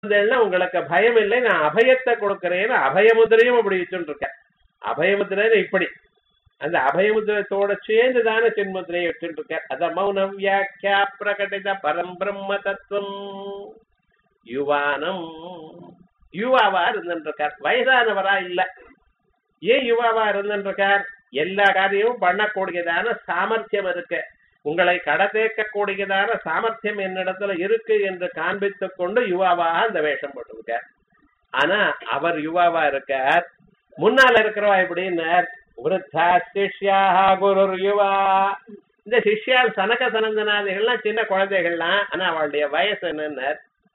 வந்தேன்னா உங்களுக்கு பயம் இல்லை நான் அபயத்தை கொடுக்கிறேன்னு அபயமுதிரையும் அப்படி வச்சுட்டு இருக்கேன் அபயமுதிரைன்னு இப்படி அந்த அபயமுதிரத்தோட சேர்ந்து தானே சின்முதிரையை வச்சுட்டு இருக்கேன் அத மௌன வியாக்கியா பிரகடித பரம் பிரம்ம தத்துவம் யுவானம் யுவாவா இருந்துருக்கார் வயதானவரா இல்ல ஏன் யுவாவா இருந்துருக்கார் எல்லா காரியமும் பண்ணக்கூடியதான சாமர்த்தியம் இருக்கு உங்களை கடத்தேக்கக்கூடியதான சாமர்த்தியம் என்னிடத்துல இருக்கு என்று காண்பித்துக் கொண்டு யுவாவாக அந்த வேஷம் போட்டிருக்கார் ஆனா அவர் யுவாவா இருக்கார் முன்னால இருக்கிறவா எப்படின்னார் விருத்தா சிஷ்யாக குரு யுவா இந்த சிஷ்யால் சனக சனந்தனாதிகள்லாம் சின்ன குழந்தைகள்லாம் ஆனா அவளுடைய வயசு என்னன்னார்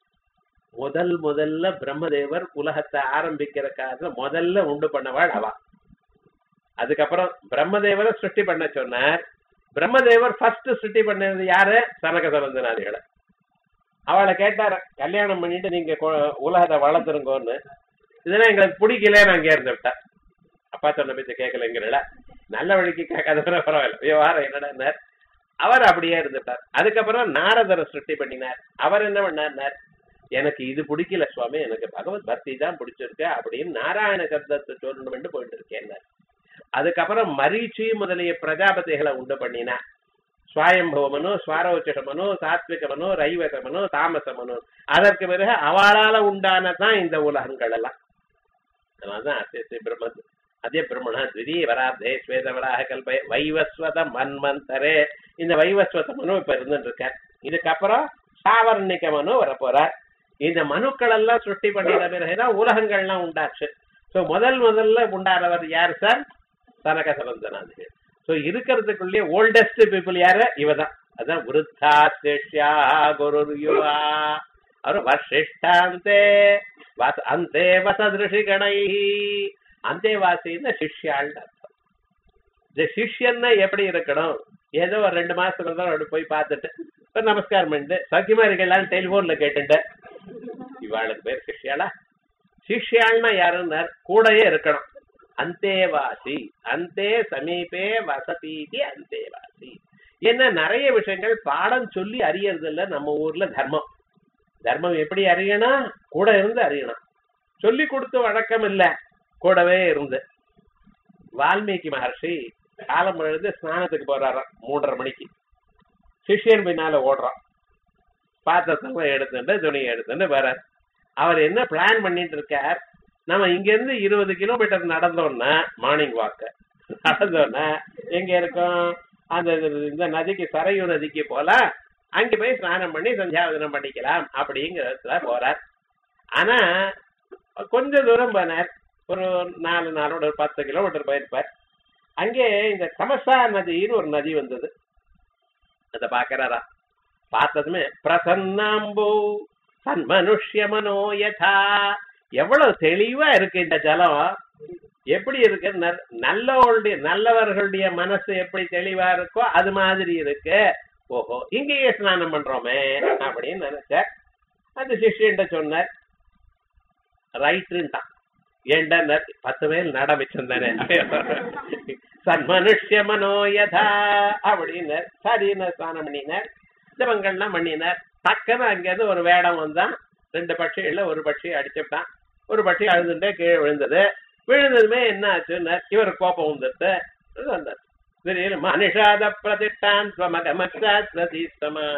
முதல் முதல்ல பிரம்மதேவர் உலகத்தை ஆரம்பிக்கிற காலத்துல முதல்ல உண்டு பண்ணவாள் அவா அதுக்கப்புறம் பிரம்மதேவரை சிருஷ்டி பண்ண சொன்னார் பிரம்மதேவர் ஃபர்ஸ்ட் சிருஷ்டி பண்ணது யாரு சனக சனந்தனாதிகளை அவளை கேட்டார் கல்யாணம் பண்ணிட்டு நீங்க கொ- உலகத்தை வளர்த்துருங்கோன்னு இதெல்லாம் எங்களுக்கு பிடிக்கல நான் இங்க இருந்து விட்டேன் அப்பா சொன்ன பேச்சு கேட்கலங்கிறல நல்ல வழிக்கு கேட்காதவர பரவாயில்ல விவகாரம் என்னடா அவர் அப்படியே இருந்துட்டார் அதுக்கப்புறம் நாரதரை சிருஷ்டி பண்ணினார் அவர் என்ன பண்ணார் எனக்கு இது பிடிக்கல சுவாமி எனக்கு பகவத் பக்தி தான் பிடிச்சிருக்கு அப்படின்னு நாராயண சப்தத்தை சொல்லணும்னு போயிட்டு இருக்கேன் அதுக்கப்புறம் மரீச்சி முதலிய பிரஜாபதிகளை உண்டு பண்ணினார் சுவாயம்பவமனு சுவாரோச்சமனு சாத்விகமனு ரைவகமனு தாமசமனு அதற்கு பிறகு அவளால உண்டானதான் இந்த உலகங்கள் எல்லாம் அதனாலதான் அத்தியத்தை பிரம்ம அதே பிரம்மணா திடீ வராதே ஸ்வேதவராக கல்ப வைவஸ்வத மன்மந்தரே இந்த வைவஸ்வத மனு இப்ப இருந்துட்டு இருக்க இதுக்கப்புறம் சாவர்ணிக மனு வரப்போறார் இந்த மனுக்கள் எல்லாம் சுட்டி பண்ணின பிறகுதான் உலகங்கள்லாம் உண்டாச்சு சோ முதல் முதல்ல உண்டானவர் யார் சார் சனக சரந்தனாதிகள் சோ இருக்கிறதுக்குள்ளேயே ஓல்டஸ்ட் பீப்புள் யாரு இவதான் அதான் விருத்தா சிஷ்யா குரு யுவா அவர் வசிஷ்டாந்தே வச அந்தே வசதிருஷி கணை அந்தேவாசின்னு சிஷ்யாள்னு அர்த்தம் இந்த சிஷ்யன்னா எப்படி இருக்கணும் ஏதோ ஒரு ரெண்டு மாசத்துக்கு தான் அப்படி போய் பார்த்துட்டு இப்ப நமஸ்காரம் பண்ணிட்டு சௌக்கியமா இருக்கலாம்னு டெலிபோன்ல கேட்டுட்டு இவாளுக்கு பேர் சிஷ்யாளா சிஷ்யாள்னா யாருன்னா கூடயே இருக்கணும் அந்தேவாசி அந்தே சமீபே வசதீதி அந்தேவாசி என்ன நிறைய விஷயங்கள் பாடம் சொல்லி அறியறது இல்ல நம்ம ஊர்ல தர்மம் தர்மம் எப்படி அறியணும் கூட இருந்து அறியணும் சொல்லி கொடுத்து வழக்கம் இல்ல கூடவே இருந்து வால்மீகி மகர்ஷி காலம் எழுந்து ஸ்நானத்துக்கு போறாராம் மூன்றரை மணிக்கு சிஷ்யன் பின்னால ஓடுறான் பாத்திரத்தெல்லாம் எடுத்துட்டு துணியை எடுத்துட்டு வரார் அவர் என்ன பிளான் பண்ணிட்டு இருக்கார் நம்ம இங்க இருந்து இருபது கிலோமீட்டர் நடந்தோம்னா மார்னிங் வாக்க நடந்தோம்னா எங்க இருக்கோம் அந்த இந்த நதிக்கு சரையு நதிக்கு போலாம் அங்க போய் ஸ்நானம் பண்ணி சந்தியாவதனம் பண்ணிக்கலாம் அப்படிங்கிறதுல போறார் ஆனா கொஞ்ச தூரம் போனார் ஒரு நாலு நாளோட ஒரு பத்து கிலோமீட்டர் போயிருப்பார் அங்கே இந்த கமசா நதின்னு ஒரு நதி வந்தது அத பாக்குறாரா பார்த்ததுமே பிரசன்னாம்போ சன்மனுஷ்ய மனோ யதா எவ்வளவு தெளிவா இருக்கு இந்த ஜலம் எப்படி இருக்கு நல்- நல்லவர்களுடைய நல்லவர்களுடைய மனசு எப்படி தெளிவா இருக்கோ அது மாதிரி இருக்கு ஓஹோ இங்கேயே ஸ்நானம் பண்றோமே அப்படின்னு நினைச்சார் அந்த சிஷ்யன்ட்ட சொன்னார் ரைட்டுன்ட்டான் ஏண்டா பத்து மேல் நட வச்சிருந்தானே சன்மனுஷ்ய மனோயதா அப்படின்னு சரின்னு ஸ்நானம் பண்ணினார் ஜபங்கள்லாம் பண்ணினார் டக்குன்னு அங்கேருந்து ஒரு வேடம் வந்தான் ரெண்டு பட்சிகள்ல ஒரு பட்சி அடிச்சுட்டான் ஒரு பட்சி அழுதுட்டே கீழே விழுந்தது விழுந்ததுமே என்ன ஆச்சுன்னு இவர் கோபம் வந்துட்டு வந்தார் திடீர்னு மனுஷாத பிரதிஷ்டான் ஸ்வமகமக்ஷாத்வதீஸ்வமா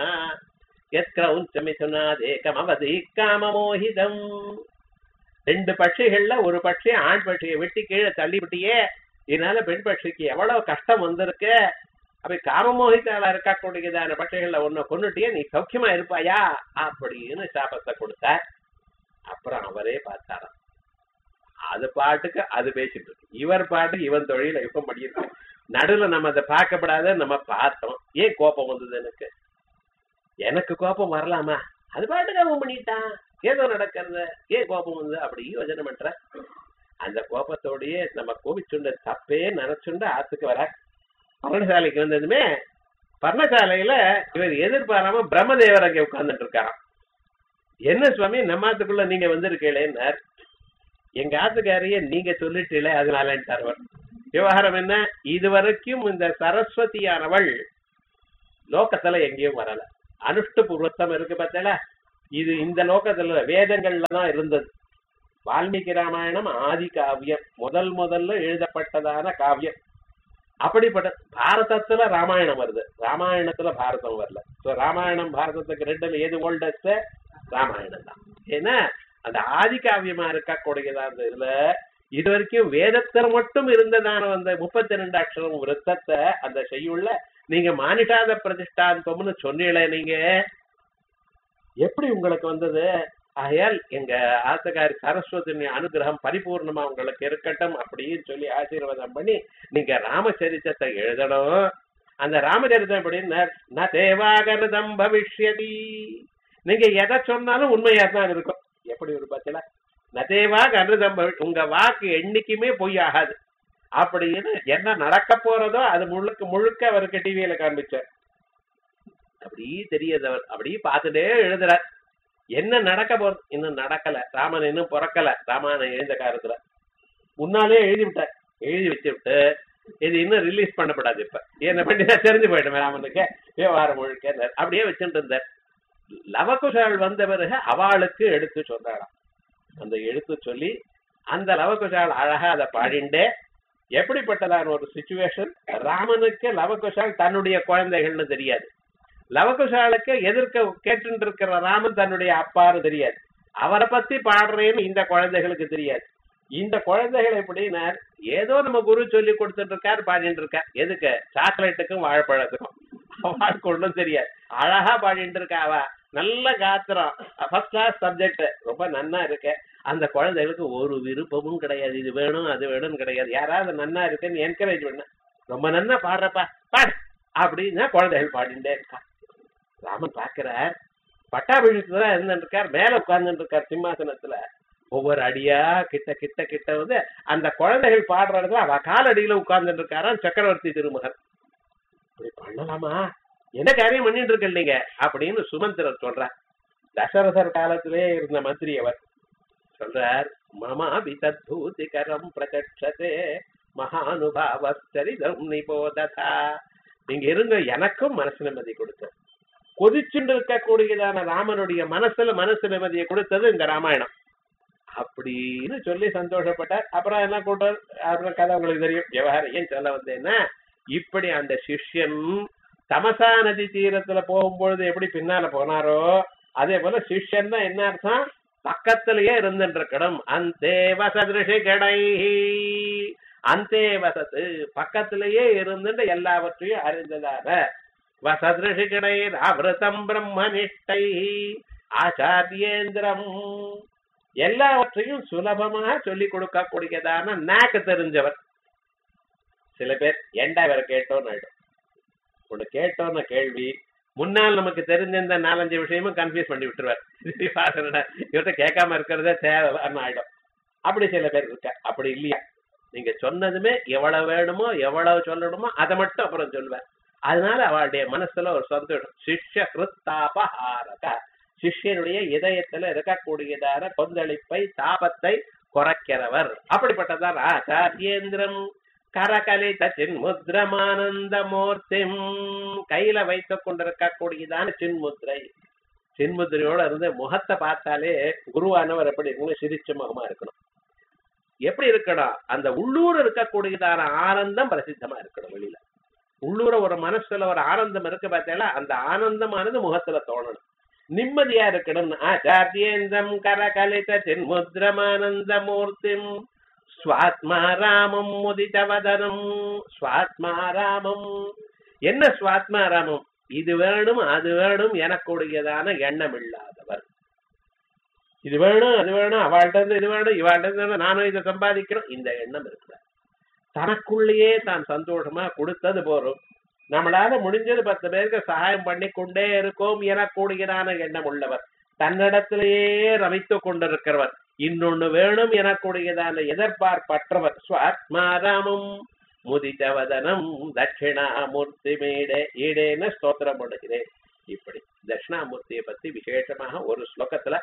எத்கிரௌஞ்சமிசுனாதேகம் அவதி காமமோகிதம் ரெண்டு பட்சிகள்ல ஒரு பட்சி ஆண் பட்சியை வெட்டி கீழே தள்ளி விட்டியே இதனால பெண் பட்சிக்கு எவ்வளவு கஷ்டம் வந்திருக்கு அப்ப காமமோகிதால இருக்கக்கூடியதான பட்சிகள்ல ஒண்ணு கொண்டுட்டியே நீ சௌக்கியமா இருப்பாயா அப்படின்னு சாபத்தை கொடுத்தார் அப்புறம் அவரே பார்த்தாராம் அது பாட்டுக்கு அது பேசிட்டு இருக்கு இவர் பாட்டுக்கு இவன் தொழில இவன் பண்ணியிருக்கு நடுவுல நம்ம அதை பார்க்கப்படாத நம்ம பார்த்தோம் ஏன் கோபம் வந்தது எனக்கு எனக்கு கோபம் வரலாமா அது பாட்டுக்கு அவன் பண்ணிட்டான் ஏதோ நடக்கிறது ஏன் கோபம் வந்து அப்படி யோஜனை பண்ற அந்த கோபத்தோடயே நம்ம கோபிச்சுண்ட தப்பே நினைச்சுண்டு ஆத்துக்கு வர பர்ணசாலைக்கு வந்ததுமே பர்ணசாலையில இவர் எதிர்பாராம பிரம்மதேவர் அங்க உட்கார்ந்துட்டு இருக்காராம் என்ன சுவாமி நம்ம ஆத்துக்குள்ள நீங்க வந்திருக்கீங்களேன்னார் எங்க ஆத்துக்காரையே நீங்க சொல்லிட்டீங்களே அதனாலன்ட்டார் அவர் விவகாரம் என்ன இதுவரைக்கும் இந்த சரஸ்வதியானவள் லோகத்துல எங்கேயும் வரல அனுஷ்டு பூர்வத்தம் இருக்கு பார்த்தல இது இந்த லோகத்துல வேதங்கள்ல தான் இருந்தது வால்மீகி ராமாயணம் ஆதி காவியம் முதல் முதல்ல எழுதப்பட்டதான காவியம் அப்படிப்பட்ட பாரதத்துல ராமாயணம் வருது ராமாயணத்துல பாரதம் வரல சோ ராமாயணம் பாரதத்துக்கு ரெண்டுல எது ஓல்டஸ்ட் ராமாயணம் தான் ஏன்னா அந்த ஆதி காவியமா இருக்கக்கூடியதா அந்த இதுல இது வரைக்கும் வேதத்துல மட்டும் இருந்ததான அந்த முப்பத்தி ரெண்டு அக்ஷரம் விருத்தத்தை அந்த செய்யுள்ள நீங்க மானிட்டாத பிரதிஷ்டாந்தம்னு சொன்னீங்களே நீங்க எப்படி உங்களுக்கு வந்தது ஆகையால் எங்க ஆத்தகாரி சரஸ்வதி அனுகிரகம் பரிபூர்ணமா உங்களுக்கு இருக்கட்டும் அப்படின்னு சொல்லி ஆசீர்வாதம் பண்ணி நீங்க ராமச்சரித்தத்தை எழுதணும் அந்த ராமச்சரித்தம் எப்படின்னு ந தேவாகரதம் பவிஷ்யதி நீங்க எதை சொன்னாலும் உண்மையா தான் இருக்கும் எப்படி ஒரு பத்தில நதேவா கருதம் பவி- உங்க வாக்கு என்னைக்குமே பொய் ஆகாது அப்படின்னு என்ன நடக்க போறதோ அது முழுக்க முழுக்க அவருக்கு டிவியில காண்பிச்சார் அப்படி தெரியுது அவர் அப்படி பார்த்துட்டே எழுதுறார் என்ன நடக்க போறது இன்னும் நடக்கல ராமன் இன்னும் பிறக்கல ராமாயணம் எழுந்த காலத்துல முன்னாலே எழுதி விட்டார் எழுதி வச்சு விட்டு இது இன்னும் ரிலீஸ் பண்ணப்படாது இப்ப என்ன பண்ணி தெரிஞ்சு போயிட்டோம் ராமனுக்கு விவகாரம் முழுக்க அப்படியே வச்சுட்டு இருந்தார் லவகுஷால் வந்த பிறகு அவளுக்கு எடுத்து சொன்னாளாம் அந்த எடுத்து சொல்லி அந்த லவகுஷால் அழகா அதை பாடிண்டே எப்படிப்பட்டதான ஒரு சுச்சுவேஷன் ராமனுக்கு லவகுஷால் தன்னுடைய குழந்தைகள்னு தெரியாது லவகுஷாலுக்கு எதிர்க்க கேட்டு இருக்கிற ராமன் தன்னுடைய அப்பான்னு தெரியாது அவரை பத்தி பாடுறேன்னு இந்த குழந்தைகளுக்கு தெரியாது இந்த குழந்தைகள் எப்படின்னா ஏதோ நம்ம குரு சொல்லி கொடுத்துட்டு இருக்காரு பாடிட்டு இருக்கார் எதுக்கு சாக்லேட்டுக்கும் வாழைப்பழத்துக்கும் அவளுக்கு ஒண்ணும் தெரியாது அழகா பாடிட்டு இருக்கா அவ நல்ல காத்திரம் ஃபர்ஸ்ட் கிளாஸ் சப்ஜெக்ட் ரொம்ப நன்னா இருக்கு அந்த குழந்தைகளுக்கு ஒரு விருப்பமும் கிடையாது இது வேணும் அது வேணும்னு கிடையாது யாராவது நன்னா இருக்குன்னு என்கரேஜ் பண்ண ரொம்ப நன்னா பாடுறப்பா பாடு அப்படின்னா குழந்தைகள் பாடிட்டே இருக்கா ராமன் பாக்குறார் பட்டாபிஷத்துல தான் இருந்துட்டு இருக்கார் மேல உட்கார்ந்துட்டு இருக்கார் சிம்மாசனத்துல ஒவ்வொரு அடியா கிட்ட கிட்ட கிட்ட வந்து அந்த குழந்தைகள் பாடுற இடத்துல அவ காலடியில உட்கார்ந்துட்டு இருக்காராம் சக்கரவர்த்தி திருமகன் இப்படி பண்ணலாமா என்ன காரியம் பண்ணிட்டு இருக்க நீங்க அப்படின்னு சுமந்திரர் சொல்றார் தசரதர் காலத்திலே இருந்த மந்திரி அவர் சொல்றார் மம விதூதிகரம் பிரதட்சதே மகானுபாவச்சரிதம் நிபோததா நீங்க இருங்க எனக்கும் மனசு நிம்மதி கொடுத்தது கொதிச்சுட்டு இருக்கக்கூடியதான ராமனுடைய மனசுல மனசு நிம்மதியை கொடுத்தது இந்த ராமாயணம் அப்படின்னு சொல்லி சந்தோஷப்பட்டார் அப்புறம் என்ன கூட்டார் அப்புறம் கதை உங்களுக்கு தெரியும் விவகாரம் ஏன் சொல்ல வந்தேன்னா இப்படி அந்த சிஷ்யன் தமசா நதி தீரத்துல போகும்பொழுது எப்படி பின்னால போனாரோ அதே போல சிஷ்யன் தான் என்ன அர்த்தம் பக்கத்திலேயே இருந்துட்டு இருக்கணும் அந்தே வசதிருஷி கடை அந்தே வசத்து பக்கத்திலேயே இருந்துட்டு எல்லாவற்றையும் அறிந்ததான வசதிருஷி கடை ஆவிரதம் பிரம்மனிஷ்டை ஆச்சாரியேந்திரம் எல்லாவற்றையும் சுலபமா சொல்லி கொடுக்கக்கூடியதான நாக்கு தெரிஞ்சவர் சில பேர் ஏண்டா இவரை கேட்டோன்னு ஆயிடும் ஒண்ணு கேட்டோன்னு கேள்வி முன்னால் நமக்கு தெரிஞ்ச இந்த நாலஞ்சு விஷயமும் கன்ஃபியூஸ் பண்ணி விட்டுருவார் இவர்கிட்ட கேட்காம இருக்கிறதே தேவைன்னு ஆயிடும் அப்படி சில பேர் இருக்க அப்படி இல்லையா நீங்க சொன்னதுமே எவ்வளவு வேணுமோ எவ்வளவு சொல்லணுமோ அதை மட்டும் அப்புறம் சொல்லுவேன் அதனால அவளுடைய மனசுல ஒரு சந்தோஷம் சிஷ்ய கிருத்தாபஹாரக சிஷ்யனுடைய இதயத்துல இருக்கக்கூடியதான கொந்தளிப்பை தாபத்தை குறைக்கிறவர் அப்படிப்பட்டதான் ஆச்சாரியேந்திரம் கரகலித சின்முத்ரமானந்த மூர்த்திம் கையில வைத்துக் கொண்டிருக்கக்கூடியதான சின்முத்ரை சின்முத்திரையோட இருந்து முகத்தை பார்த்தாலே குருவானவர் எப்படி இருக்கணும் சிரிச்ச முகமா இருக்கணும் எப்படி இருக்கணும் அந்த உள்ளூர் இருக்கக்கூடியதான ஆனந்தம் பிரசித்தமா இருக்கணும் வெளியில உள்ளூர ஒரு மனசுல ஒரு ஆனந்தம் இருக்கு பார்த்தீங்களா அந்த ஆனந்தமானது முகத்துல தோணணும் நிம்மதியா இருக்கணும் ஆச்சாரியேந்தம் கரகலித சின்முத்ரமானந்த மூர்த்திம் ஸ்வாத்மா ராமம் முதிதவதனம் ஸ்வாத்மா ராமம் என்ன ஸ்வாத்மா ராமம் இது வேணும் அது வேணும் எனக்குடையதான எண்ணம் இல்லாதவர் இது வேணும் அது வேணும் அவள்கிட்ட இருந்து இது வேணும் இவாள்கிட்ட இருந்து நானும் இதை சம்பாதிக்கிறோம் இந்த எண்ணம் இருக்கிறார் தனக்குள்ளேயே தான் சந்தோஷமா கொடுத்தது போறோம் நம்மளால முடிஞ்சது பத்து பேருக்கு சகாயம் பண்ணி கொண்டே இருக்கோம் எனக்கூடியதான எண்ணம் உள்ளவர் தன்னிடத்திலேயே ரமித்து கொண்டிருக்கிறவர் இன்னொன்னு வேணும் எனக்கூடியதான எதிர்பார்ப்பற்றவர் ஸ்வாத்மாராமம் முதிதவதனம் தட்சிணாமூர்த்தி மேடே ஈடேன்னு ஸ்தோத்திரம் பண்ணுகிறேன் இப்படி தட்சிணாமூர்த்தியை பத்தி விசேஷமாக ஒரு ஸ்லோகத்துல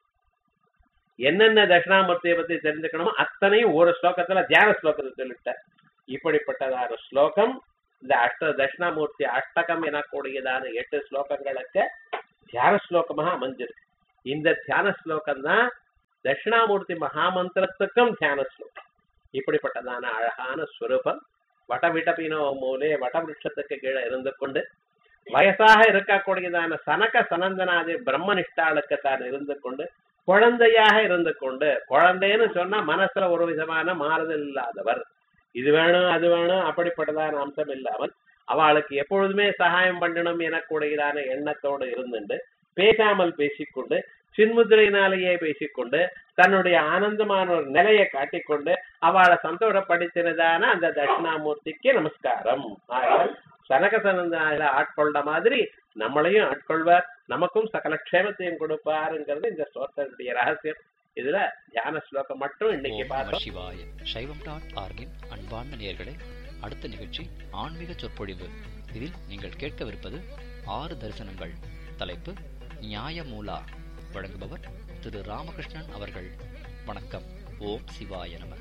என்னென்ன தட்சிணாமூர்த்தியை பத்தி தெரிஞ்சுக்கணுமோ அத்தனையும் ஒரு ஸ்லோகத்துல தியான ஸ்லோகத்தை சொல்லிட்டார் இப்படிப்பட்டதான ஸ்லோகம் இந்த அஷ்ட தட்சிணாமூர்த்தி அஷ்டகம் எனக்கூடியதான எட்டு ஸ்லோகங்களுக்கு தியான ஸ்லோகமாக அமைஞ்சிருக்கு இந்த தியான ஸ்லோகம் தான் தட்சிணாமூர்த்தி மகாமந்திரத்துக்கும் தியான ஸ்லோகம் இப்படிப்பட்டதான அழகான ஸ்வரூபம் வடவிடபினோ மூலே வடவிருஷத்துக்கு கீழே இருந்து கொண்டு வயசாக இருக்கக்கூடியதான சனக சனந்தனாதி பிரம்மனிஷ்டாளுக்கு தான் இருந்து கொண்டு குழந்தையாக இருந்து கொண்டு குழந்தைன்னு சொன்னா மனசுல ஒரு விதமான மாறுதல் இல்லாதவர் இது வேணும் அது வேணும் அப்படிப்பட்டதான அம்சம் இல்லாமல் அவளுக்கு எப்பொழுதுமே சகாயம் பண்ணணும் எனக்கூடியதான எண்ணத்தோடு இருந்துண்டு பேசாமல் பேசிக்கொண்டு சின்முத்திரையினாலேயே பேசிக்கொண்டு தன்னுடைய ஆனந்தமான ஒரு நிலையை காட்டிக்கொண்டு அவளை சந்தோஷப்படுத்தினதான அந்த தட்சிணாமூர்த்திக்கு நமஸ்காரம் ஆகையால் சனக சனந்தால ஆட்கொண்ட மாதிரி நம்மளையும் ஆட்கொள்வார் நமக்கும் சகல க்ஷேமத்தையும் கொடுப்பாருங்கிறது இந்த ஸ்தோத்திரத்துடைய ரகசியம் இதுல தியான ஸ்லோகம் மட்டும் இன்னைக்கு ஓம் நம பார்த்தோம் சிவாய சைவம் டாட் ஆர்கின் அன்பார்ந்த நேயர்களே அடுத்த நிகழ்ச்சி ஆன்மீக சொற்பொழிவு இதில் நீங்கள் கேட்கவிருப்பது ஆறு தரிசனங்கள் தலைப்பு நியாயமூலா வழங்குபவர் திரு ராமகிருஷ்ணன் அவர்கள் வணக்கம் ஓம் சிவாய நம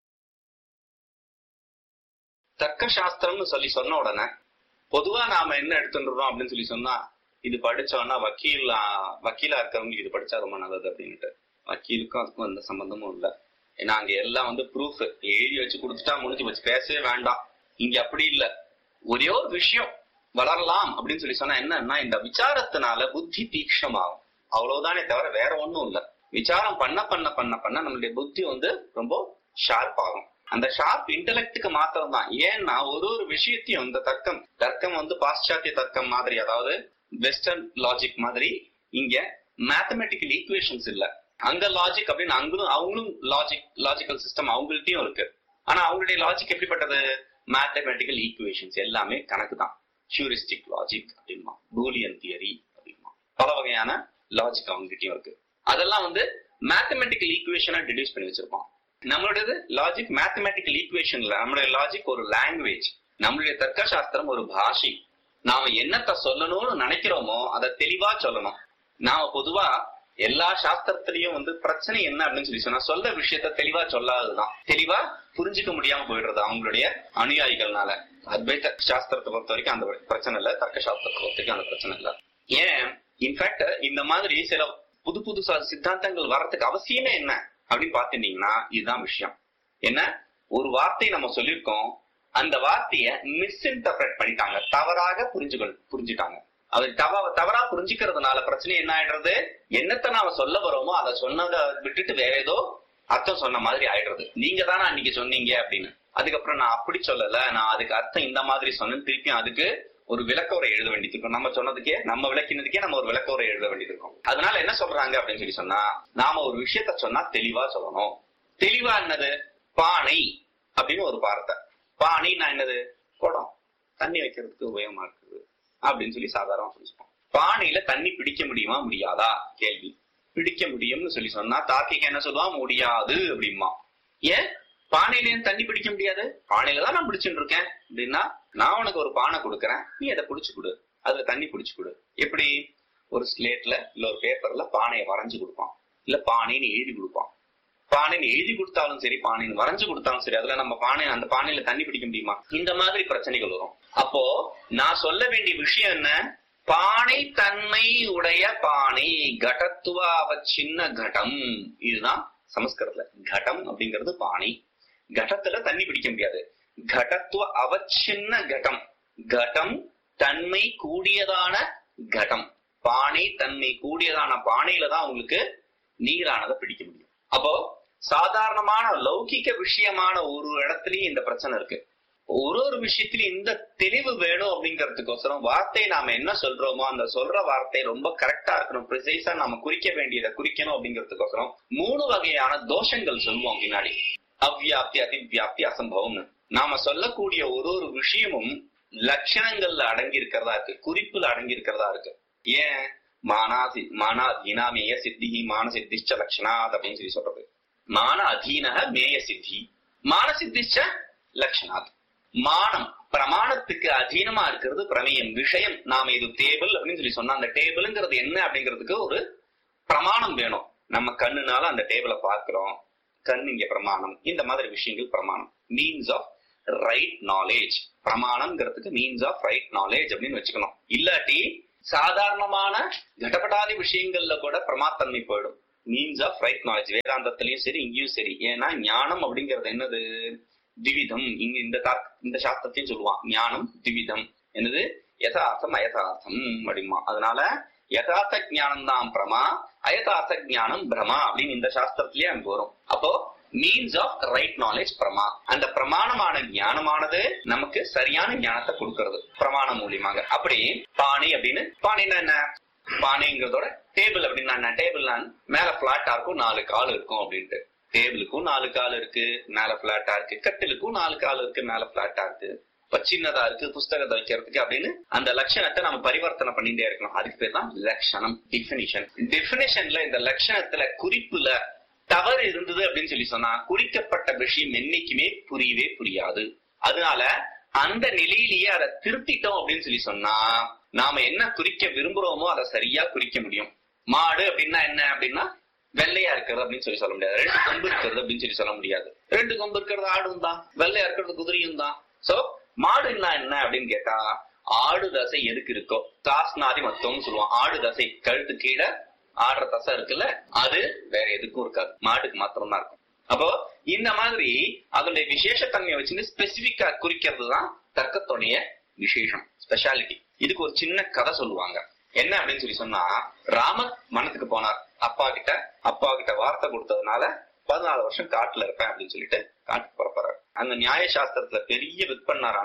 தர்க்க சாஸ்திரம்னு சொல்லி சொன்ன உடனே பொதுவா நாம என்ன எடுத்துட்டுறோம் அப்படின்னு சொல்லி சொன்னா இது படிச்சோம்னா வக்கீல் ஆ, வக்கீலா இருக்கிறவங்களுக்கு இது படிச்சா ரொம்ப நல்லது அப்படின்ட்டு வக்கீலுக்கும் அதுக்கும் எந்த சம்பந்தமும் இல்ல ஏன்னா அங்க எல்லாம் வந்து ப்ரூஃப் எழுதி வச்சு கொடுத்துட்டா முடிஞ்சு வச்சு பேசவே வேண்டாம் இங்க அப்படி இல்ல ஒரே ஒரு விஷயம் வளரலாம் அப்படின்னு சொல்லி சொன்னா என்னன்னா இந்த விசாரத்தினால புத்தி தீக்ஷமாகும் அவ்வளவுதானே தவிர வேற ஒண்ணும் இல்ல விசாரம் பண்ண பண்ண பண்ண பண்ண நம்மளுடைய புத்தி வந்து ரொம்ப ஷார்ப் ஆகும் அந்த ஷார்ப் இன்டெலெக்டுக்கு மாத்திரம் தான் ஏன்னா ஒரு ஒரு விஷயத்தையும் இந்த தர்க்கம் தர்க்கம் வந்து பாশ্চাத்திய தர்க்கம் மாதிரி அதாவது வெஸ்டர்ன் லாஜிக் மாதிரி இங்க மேத்தமெட்டிக்கல் ஈக்குவேஷன்ஸ் இல்ல அங்க லாஜிக் அப்படின்னு அங்களும் அவங்களும் லாஜிக் லாஜிக்கல் சிஸ்டம் அவங்கள்ட்டயும் இருக்கு ஆனா அவங்களுடைய லாஜிக் எப்படிப்பட்டது மேத்தமெட்டிக்கல் ஈக்குவேஷன்ஸ் எல்லாமே கணக்கு தான் ஹியூரிஸ்டிக் லாஜிக் அப்படிமா பூலியன் தியரி அப்படிமா பல வகையான லாஜிக் அவங்ககிட்டயும் இருக்கு அதெல்லாம் வந்து மேத்தமெட்டிக்கல் ஈக்குவேஷனா டிடியூஸ் பண்ணி வச்சிருப்பான் நம்மளுடையது லாஜிக் மேத்தமெட்டிக்கல் ஈக்குவேஷன்ல நம்மளுடைய லாஜிக் ஒரு லாங்குவேஜ் நம்மளுடைய தர்க்க சாஸ்திரம் ஒரு பாஷை நாம என்னத்த சொல்லணும்னு நினைக்கிறோமோ அதை தெளிவா சொல்லணும் நாம பொதுவா எல்லா சாஸ்திரத்திலயும் வந்து பிரச்சனை என்ன அப்படின்னு சொல்லி சொன்னா சொல்ல விஷயத்த தெளிவா சொல்லாததுதான் தெளிவா புரிஞ்சுக்க முடியாம போயிடுறது அவங்களுடைய அனுயாயிகள்னால அத்வைத சாஸ்திரத்தை பொறுத்த வரைக்கும் அந்த பிரச்சனை இல்ல தர்க்க சாஸ்திரத்தை பொறுத்த வரைக்கும் அந்த பிரச்சனை இல்ல ஏன் இன்ஃபேக்ட் இந்த மாதிரி சில புது புது ச- சித்தாந்தங்கள் வர்றதுக்கு அவசியமே என்ன அப்படின்னு பாத்துட்டீங்கன்னா இதுதான் விஷயம் என்ன ஒரு வார்த்தை நம்ம சொல்லியிருக்கோம் அந்த வார்த்தைய மிஸ்இன்டர்பிரட் பண்ணிட்டாங்க தவறாக புரிஞ்சுகள் புரிஞ்சுட்டாங்க அது தவ தவறா புரிஞ்சுக்கிறதுனால பிரச்சனை என்ன ஆயிடுறது என்னத்த நாம சொல்ல வரோமோ அதை சொன்னதை விட்டுட்டு வேற ஏதோ அர்த்தம் சொன்ன மாதிரி ஆயிடுறது நீங்க தானே அன்னைக்கு சொன்னீங்க அப்படின்னு அதுக்கப்புறம் நான் அப்படி சொல்லல நான் அதுக்கு அர்த்தம் இந்த மாதிரி சொன்னேன் திருப்பியும் அதுக்கு ஒரு விளக்க உரை எழுத வேண்டியது இருக்கும் நம்ம சொன்னதுக்கே நம்ம விளக்கினதுக்கே நம்ம ஒரு விளக்க உரை எழுத வேண்டியது இருக்கும் அதனால என்ன சொல்றாங்க அப்படின்னு சொல்லி சொன்னா நாம ஒரு விஷயத்த சொன்னா தெளிவா சொல்லணும் தெளிவா என்னது பானை அப்படின்னு ஒரு வார்த்தை பானைன்னா என்னது குடம் தண்ணி வைக்கிறதுக்கு உபயோகமா இருக்குது அப்படின்னு சொல்லி சாதாரணமா புரிஞ்சுப்போம் பானையில தண்ணி பிடிக்க முடியுமா முடியாதா கேள்வி பிடிக்க முடியும்னு சொல்லி சொன்னா தார்க்கிக என்ன சொல்லுவான் முடியாது அப்படிமா ஏன் பானையில ஏன் தண்ணி பிடிக்க முடியாது பானையில தான் நான் பிடிச்சுட்டு இருக்கேன் அப்படின்னா நான் உனக்கு ஒரு பானை கொடுக்கறேன் நீ அதை பிடிச்சு கொடு அதுல தண்ணி பிடிச்சு கொடு எப்படி ஒரு ஸ்லேட்ல இல்ல ஒரு பேப்பர்ல பானையை வரைஞ்சு கொடுப்பான் இல்ல பானைன்னு எழுதி கொடுப்பான் பானைன்னு எழுதி கொடுத்தாலும் சரி பானைன்னு வரைஞ்சு கொடுத்தாலும் சரி அதுல நம்ம பானை அந்த பானையில தண்ணி பிடிக்க முடியுமா இந்த மாதிரி பிரச்சனைகள் வரும் அப்போ நான் சொல்ல வேண்டிய விஷயம் என்ன பானை தன்மை உடைய பானை கடத்துவ அவச்சின்ன கடம் இதுதான் சமஸ்கிருதத்துல கடம் அப்படிங்கிறது பானை கடத்துல தண்ணி பிடிக்க முடியாது கடத்துவ அவச்சின்ன கடம் கடம் தன்மை கூடியதான கடம் பானை தன்மை கூடியதான பானையில தான் உங்களுக்கு நீரானதை பிடிக்க முடியும் அப்போ சாதாரணமான லௌகிக விஷயமான ஒரு இடத்துலயும் இந்த பிரச்சனை இருக்கு ஒரு ஒரு விஷயத்திலயும் இந்த தெளிவு வேணும் அப்படிங்கறதுக்கோசரம் வார்த்தை நாம என்ன சொல்றோமோ அந்த சொல்ற வார்த்தை ரொம்ப கரெக்டா இருக்கணும் ப்ரிசைஸா நாம குறிக்க வேண்டியதை குறிக்கணும் அப்படிங்கறதுக்கோசரம் மூணு வகையான தோஷங்கள் சொல்லுவோம் பின்னாடி அவ்வியாப்தி அதிவியாப்தி அசம்பவம்னு நாம சொல்லக்கூடிய ஒரு ஒரு விஷயமும் லட்சணங்கள்ல அடங்கி இருக்கிறதா இருக்கு குறிப்புல அடங்கி இருக்கிறதா இருக்கு ஏன் மானாசி மானா அதீனாமேய சித்தி மான சித்திச்ச லட்சணாத் அப்படின்னு சொல்லி சொல்றது மான அதீனக மேய சித்தி மான சித்திச்ச லட்சணாத் மானம் பிரமாணத்துக்கு அதீனமா இருக்கிறது பிரமேயம் விஷயம் நாம இது டேபிள் அப்படின்னு சொல்லி சொன்னா அந்த டேபிள்ங்கிறது என்ன அப்படிங்கிறதுக்கு ஒரு பிரமாணம் வேணும் நம்ம கண்ணுனால அந்த டேபிளை பார்க்கிறோம் கண் இங்க பிரமாணம் இந்த மாதிரி விஷயங்கள் பிரமாணம் மீன்ஸ் ஆஃப் ரைட் நாலேஜ் பிரமாணம்ங்கிறதுக்கு மீன்ஸ் ஆஃப் ரைட் நாலேஜ் அப்படின்னு வச்சுக்கணும் இல்லாட்டி சாதாரணமான கடப்படாத விஷயங்கள்ல கூட பிரமாத்தன்மை போயிடும் மீன்ஸ் ஆஃப் ரைட் நாலேஜ் வேதாந்தத்திலயும் சரி இங்கேயும் சரி ஏன்னா ஞானம் அப்படிங்கிறது என்னது திவிதம் இங்க இந்த தார்- இந்த சாஸ்திரத்தையும் சொல்லுவான் ஞானம் திவிதம் என்னது யதார்த்தம் அயதார்த்தம் அப்படிமா அதனால யதார்த்த ஞானம் தான் பிரமா அயதார்த்த ஞானம் பிரமா அப்படின்னு இந்த சாஸ்திரத்திலேயே அங்க வரும் அப்போ மீன்ஸ் ஆஃப் ரைட் நாலேஜ் பிரமா அந்த பிரமாணமான ஞானமானது நமக்கு சரியான ஞானத்தை கொடுக்கிறது பிரமாணம் மூலியமாக அப்படி பானை அப்படின்னு பானைன்னா என்ன பானைங்கிறதோட டேபிள் அப்படின்னா என்ன டேபிள்னா மேல பிளாட்டா இருக்கும் நாலு கால் இருக்கும் அப்படின்ட்டு டேபிளுக்கும் நாலு கால் இருக்கு மேல பிளாட்டா இருக்கு கட்டிலுக்கும் நாலு கால் இருக்கு மேல பிளாட்டா இருக்கு இப்ப சின்னதா இருக்கு புஸ்தகத்தை வைக்கிறதுக்கு அப்படின்னு அந்த லட்சணத்தை நம்ம பரிவர்த்தனை பண்ணிட்டே இருக்கணும் அதுக்கு பேர் தான் லட்சணம் டிஃபினிஷன் டெபினிஷன்ல இந்த லட்சணத்துல குறிப்புல தவறு இருந்தது அப்படின்னு சொல்லி சொன்னா குறிக்கப்பட்ட விஷயம் என்னைக்குமே புரியவே புரியாது அதனால அந்த நிலையிலேயே அதை திருத்திட்டோம் அப்படின்னு சொல்லி சொன்னா நாம என்ன குறிக்க விரும்புறோமோ அதை சரியா குறிக்க முடியும் மாடு அப்படின்னா என்ன அப்படின்னா வெள்ளையா இருக்கிறது அப்படின்னு சொல்லி சொல்ல முடியாது ரெண்டு கொம்பு இருக்கிறது அப்படின்னு சொல்லி சொல்ல முடியாது ரெண்டு கொம்பு இருக்கிறது ஆடும் தான் வெள்ளையா இருக்கிறது குதிரையும் தான் சோ மாடுன்னா என்ன அப்படின்னு கேட்டா ஆடு தசை எதுக்கு இருக்கோ காஸ்நாதி மத்தம்னு சொல்லுவான் ஆடு தசை கழுத்து கீழே ஆடுற தசை இருக்குல்ல அது வேற எதுக்கும் இருக்காது மாட்டுக்கு மாத்திரம் தான் இருக்கும் அப்போ இந்த மாதிரி அதனுடைய விசேஷத்தன்மையை வச்சுட்டு ஸ்பெசிபிக்கா குறிக்கிறது தான் தர்க்கத்துடைய விசேஷம் ஸ்பெஷாலிட்டி இதுக்கு ஒரு சின்ன கதை சொல்லுவாங்க என்ன அப்படின்னு சொல்லி சொன்னா ராமர் மனத்துக்கு போனார் அப்பா கிட்ட அப்பா கிட்ட வார்த்தை கொடுத்ததுனால பதினாலு வருஷம் காட்டுல இருப்பேன் அப்படின்னு சொல்லிட்டு காட்டுக்கு புறப்படுறாரு அந்த நியாய சாஸ்திரத்துல பெரிய விற்பனாரான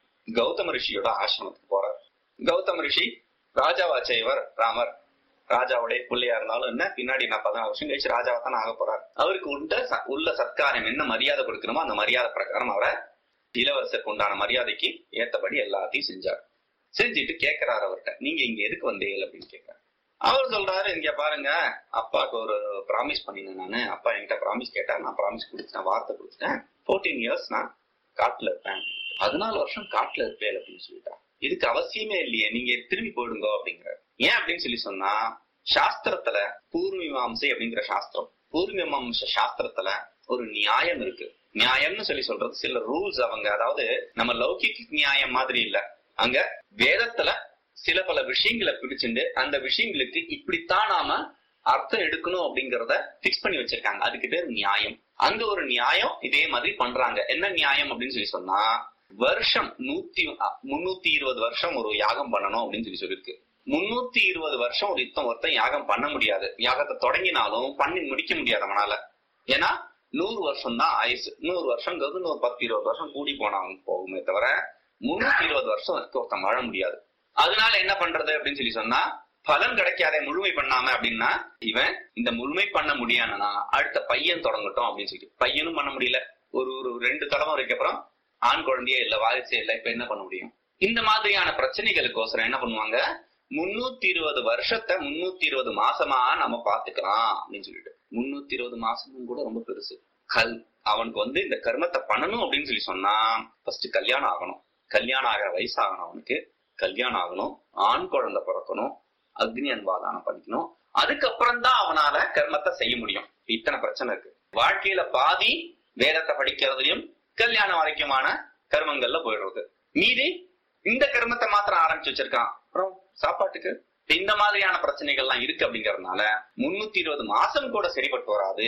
கௌதம ரிஷியோட ஆசிரமத்துக்கு போறார் கௌதம ரிஷி ராஜாவாச்சையவர் ராமர் ராஜாவுடைய பிள்ளையா இருந்தாலும் என்ன பின்னாடி நான் பதினாலு வருஷம் கழிச்சு ராஜாவா தான் ஆக போறார் அவருக்கு உண்ட ச- உள்ள சத்காரம் என்ன மரியாதை கொடுக்கணுமோ அந்த மரியாதை பிரகாரம் அவரை இளவரசருக்கு உண்டான மரியாதைக்கு ஏத்தபடி எல்லாத்தையும் செஞ்சார் செஞ்சுட்டு கேக்குறாரு அவர்கிட்ட நீங்க இங்க எதுக்கு வந்தீங்க அப்படின்னு கேக்குறாரு அவர் சொல்றாரு இங்க பாருங்க அப்பாவுக்கு ஒரு ப்ராமிஸ் பண்ணினேன் நானு அப்பா என்கிட்ட ப்ராமிஸ் கேட்டா நான் ப்ராமிஸ் கொடுத்துட்டேன் வார்த்தை கொடுத்துட்டேன் ஃபோர்டீன் இயர்ஸ் நான் காட்டுல இருப்பேன் பதினாலு வருஷம் காட்டுல இருப்பேன் அப்படின்னு சொல்லிட்டா இதுக்கு அவசியமே இல்லையே நீங்க திரும்பி போயிடுங்க அப்படிங்கிற ஏன் அப்படின்னு சொல்லி சொன்னா சாஸ்திரத்துல பூர்வீமாம்சை அப்படிங்கிற சாஸ்திரம் பூர்வீமாம்ச சாஸ்திரத்துல ஒரு நியாயம் இருக்கு நியாயம்னு சொல்லி சொல்றது சில ரூல்ஸ் அவங்க அதாவது நம்ம லௌகிக் நியாயம் மாதிரி இல்ல அங்க வேதத்துல சில பல விஷயங்களை பிடிச்சிட்டு அந்த விஷயங்களுக்கு இப்படித்தான் நாம அர்த்தம் எடுக்கணும் அப்படிங்கறத பிக்ஸ் பண்ணி வச்சிருக்காங்க அதுக்கு பேர் நியாயம் அங்க ஒரு நியாயம் இதே மாதிரி பண்றாங்க என்ன நியாயம் அப்படின்னு சொல்லி சொன்னா வருஷம் நூத்தி முன்னூத்தி இருபது வருஷம் ஒரு யாகம் பண்ணணும் அப்படின்னு சொல்லி சொல்லிருக்கு முன்னூத்தி இருபது வருஷம் ஒரு யுத்தம் ஒருத்தன் யாகம் பண்ண முடியாது யாகத்தை தொடங்கினாலும் பண்ணி முடிக்க முடியாது அவனால ஏன்னா நூறு வருஷம் தான் ஆயுசு நூறு வருஷங்கிறது நூறு பத்து இருபது வருஷம் கூடி போனவன் போகுமே தவிர முன்னூத்தி இருபது வருஷம் வரைக்கும் ஒருத்தன் வாழ முடியாது அதனால என்ன பண்றது அப்படின்னு சொல்லி சொன்னா பலன் கிடைக்காத முழுமை பண்ணாம அப்படின்னா இவன் இந்த முழுமை பண்ண முடியாதுன்னா அடுத்த பையன் தொடங்கட்டும் அப்படின்னு சொல்லி பையனும் பண்ண முடியல ஒரு ஒரு ரெண்டு தலைமுறைக்கு அப்புறம் ஆண் குழந்தையே இல்ல வாரிசே இல்ல இப்ப என்ன பண்ண முடியும் இந்த மாதிரியான பிரச்சனைகளுக்கோசரம் என்ன பண்ணுவாங்க முன்னூத்தி இருபது வருஷத்தை முன்னூத்தி இருபது மாசமா நம்ம பாத்துக்கலாம் அப்படின்னு சொல்லிட்டு முன்னூத்தி இருபது மாசமும் கூட ரொம்ப பெருசு கல் அவனுக்கு வந்து இந்த கர்மத்தை பண்ணணும் அப்படின்னு சொல்லி சொன்னா ஃபர்ஸ்ட் கல்யாணம் ஆகணும் கல்யாணம் ஆகிற வயசாகணும் அவனுக்கு கல்யாணம் ஆகணும் ஆண் குழந்தை பிறக்கணும் அக்னி அன்பாதானம் பண்ணிக்கணும் அதுக்கப்புறம் தான் அவனால கர்மத்தை செய்ய முடியும் இத்தனை பிரச்சனை இருக்கு வாழ்க்கையில பாதி வேதத்தை படிக்கிறதுலயும் கல்யாணம் வரைக்குமான கர்மங்கள்ல போயிடுறது மீதி இந்த கர்மத்தை மாத்திரம் ஆரம்பிச்சு வச்சிருக்கான் அப்புறம் சாப்பாட்டுக்கு இந்த மாதிரியான பிரச்சனைகள்லாம் இருக்கு அப்படிங்கறதுனால முன்னூத்தி இருபது மாசம் கூட சரிப்பட்டு வராது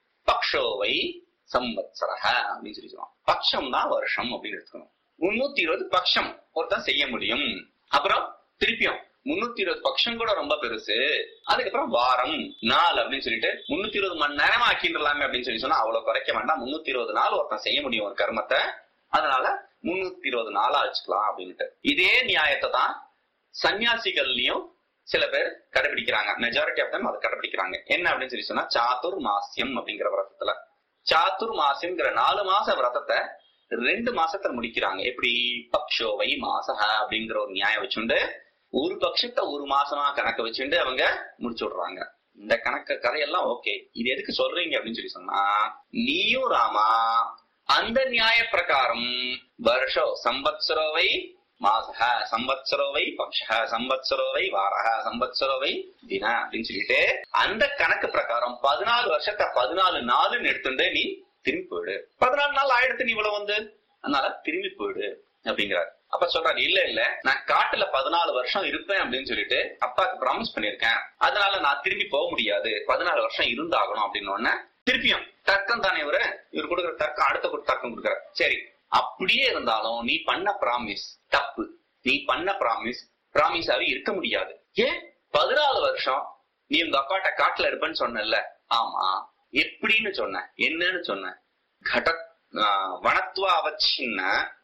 பக்ஷோவை சம்பத்சரக அப்படின்னு சொல்லி சொல்லுவான் பக்ஷம் தான் வருஷம் அப்படின்னு எடுத்துக்கணும் முன்னூத்தி இருபது பக்ஷம் ஒருத்தன் செய்ய முடியும் அப்புறம் திருப்பியும் முன்னூத்தி இருபது பக்ஷம் கூட ரொம்ப பெருசு அதுக்கப்புறம் வாரம் நாள் அப்படின்னு சொல்லிட்டு முன்னூத்தி இருபது மணி நேரமா ஆக்கிடலாமே அப்படின்னு சொல்லி சொன்னா அவ்வளவு குறைக்க வேண்டாம் முன்னூத்தி இருபது நாள் ஒருத்தன் செய்ய முடியும் ஒரு கர்மத்தை அதனால முன்னூத்தி இருபது நாளா வச்சுக்கலாம் அப்படின்ட்டு இதே நியாயத்தை தான் சன்னியாசிகள்லயும் சில பேர் கடைபிடிக்கிறாங்க மெஜாரிட்டி ஆஃப் தம் அதை கடைபிடிக்கிறாங்க என்ன அப்படின்னு சொல்லி சொன்னா சாத்துர் மாசியம் அப்படிங்கிற விரதத்துல சாத்துர் மாசியம்ங்கிற நாலு மாச விரதத்தை ரெண்டு மாசத்துல முடிக்கிறாங்க எப்படி பக்ஷோவை மாசக அப்படிங்கிற ஒரு நியாயம் வச்சுண்டு ஒரு பட்சத்தை ஒரு மாசமா கணக்கு வச்சுட்டு அவங்க முடிச்சு விடுறாங்க இந்த கணக்கு கதையெல்லாம் ஓகே இது எதுக்கு சொல்றீங்க அப்படின்னு சொல்லி சொன்னா நீயும் ராமா அந்த நியாய பிரகாரம் வருஷோ சம்பத்சரோவை மாசக சம்பத்சரோவை பக்ஷ சம்பத்சரோவை வாரக சம்பத்சரோவை தின அப்படின்னு சொல்லிட்டு அந்த கணக்கு பிரகாரம் பதினாலு வருஷத்தை பதினாலு நாளுன்னு எடுத்துட்டு நீ திரும்பி போயிடு பதினாலு நாள் ஆயிடுத்து நீ இவ்வளவு வந்து அதனால திரும்பி போயிடு அப்படிங்கிறார் அப்ப சொல்றாரு இல்ல இல்ல நான் காட்டுல பதினாலு வருஷம் இருப்பேன் அப்படின்னு சொல்லிட்டு அப்பாக்கு ப்ராமிஸ் பண்ணிருக்கேன் அதனால நான் திரும்பி போக முடியாது பதினாலு வருஷம் இருந்தாகணும் அப்படின்னு உடனே திருப்பியும் தர்க்கம் தானே இவரு இவர் கொடுக்குற தர்க்கம் அடுத்த ஒரு தர்க்கம் கொடுக்குற சரி அப்படியே இருந்தாலும் நீ பண்ண ப்ராமிஸ் தப்பு நீ பண்ண ப்ராமிஸ் ப்ராமிஸாவே இருக்க முடியாது ஏன் பதினாலு வருஷம் நீ உங்க அப்பாட்ட காட்டுல இருப்பேன்னு சொன்னல ஆமா எப்படின்னு சொன்ன என்னன்னு சொன்ன கட ஆஹ் வனத்துவ அவச்சின்ன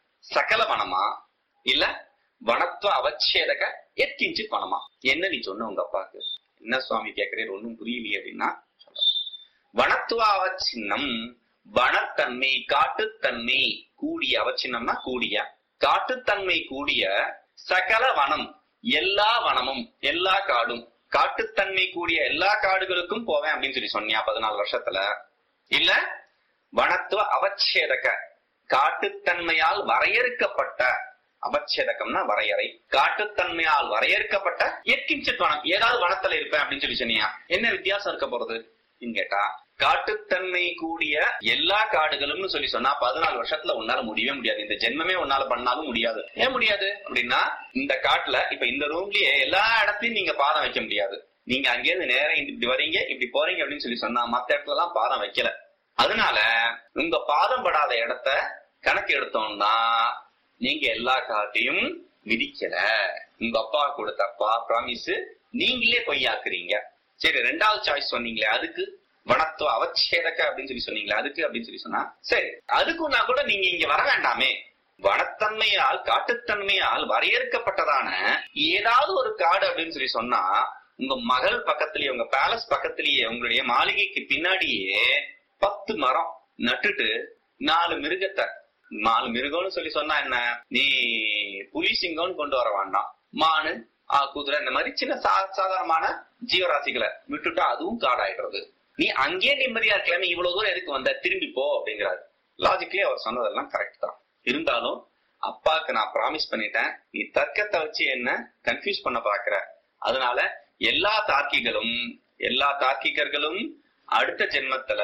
சகல வனமா இல்ல வனத்துவ அவச்சேதக எத்கிஞ்சி பணமா என்ன நீ சொன்ன உங்க அப்பாக்கு என்ன சுவாமி கேக்குறீர் ஒண்ணும் புரியலையே அப்படின்னா சொல்றேன். வனத்துவ அவச்சின்னம் வனத்தன்மை காட்டுத்தன்மை கூடிய அவச்சின்னம்னா கூடிய காட்டுத்தன்மை கூடிய சகல வனம் எல்லா வனமும் எல்லா காடும் காட்டுத்தன்மை கூடிய எல்லா காடுகளுக்கும் போவேன் அப்படின்னு சொல்லி சொன்னியா பதினாலு வருஷத்துல இல்ல வனத்துவ அவச்சேதக காட்டுத்தன்மையால் வரையறுக்கப்பட்ட அவச்சேதகம்னா வரையறை காட்டுத்தன்மையால் வரையறுக்கப்பட்ட எற்கிஞ்சித் வனம் ஏதாவது வனத்துல இருப்பேன் அப்படின்னு சொல்லி சொன்னியா என்ன வித்தியாசம் இருக்க போறது கேட்டா காட்டுத்தன்மை கூடிய எல்லா காடுகளும்னு சொல்லி சொன்னா பதினாலு வருஷத்துல உன்னால முடியவே முடியாது இந்த ஜென்மமே உன்னால பண்ணாலும் முடியாது ஏன் முடியாது அப்படின்னா இந்த காட்டுல இப்ப இந்த ரூம்லயே எல்லா இடத்தையும் நீங்க பாதம் வைக்க முடியாது நீங்க அங்கேயிருந்து நேரம் இப்படி வரீங்க இப்படி போறீங்க அப்படின்னு சொல்லி சொன்னா மத்த இடத்துல எல்லாம் பாதம் வைக்கல அதனால உங்க பாதம் படாத இடத்த கணக்கு எடுத்தோம்னா நீங்க எல்லா காட்டையும் மிதிக்கல உங்க அப்பா கொடுத்த அப்பா ப்ராமிஸ் நீங்களே பொய்யாக்குறீங்க சரி ரெண்டாவது சாய்ஸ் சொன்னீங்களே அதுக்கு வனத்துவ அவச்சேதக்க அப்படின்னு சொல்லி சொன்னீங்களே அதுக்கு அப்படின்னு சொல்லி சொன்னா சரி அதுக்குன்னா கூட நீங்க இங்க வர வேண்டாமே வனத்தன்மையால் காட்டுத்தன்மையால் வரையறுக்கப்பட்டதான ஏதாவது ஒரு காடு அப்படின்னு சொல்லி சொன்னா உங்க மகள் பக்கத்திலேயே உங்க பேலஸ் பக்கத்திலேயே உங்களுடைய மாளிகைக்கு பின்னாடியே பத்து மரம் நட்டுட்டு நாலு மிருகத்தை நாலு மிருகம்னு சொல்லி சொன்னா என்ன நீ புலி சிங்கம்னு கொண்டு வர வேண்டாம் மானு ஆ, குதிரை இந்த மாதிரி சின்ன சா- சாதாரணமான ஜீவராசிகளை விட்டுட்டா அதுவும் காடாயிடுறது நீ அங்கேயே நிம்மதியா இருக்கலாமே இவ்வளவு தூரம் எதுக்கு வந்த திரும்பி போ அப்படிங்கிறாரு லாஜிக்கலி அவர் சொன்னதெல்லாம் கரெக்ட் தான் இருந்தாலும் அப்பாக்கு நான் ப்ராமிஸ் பண்ணிட்டேன் நீ தர்க்கத்தை வச்சு என்ன கன்ஃபியூஸ் பண்ண பாக்குற அதனால எல்லா தார்க்கிகளும் எல்லா தார்க்கிகர்களும் அடுத்த ஜென்மத்துல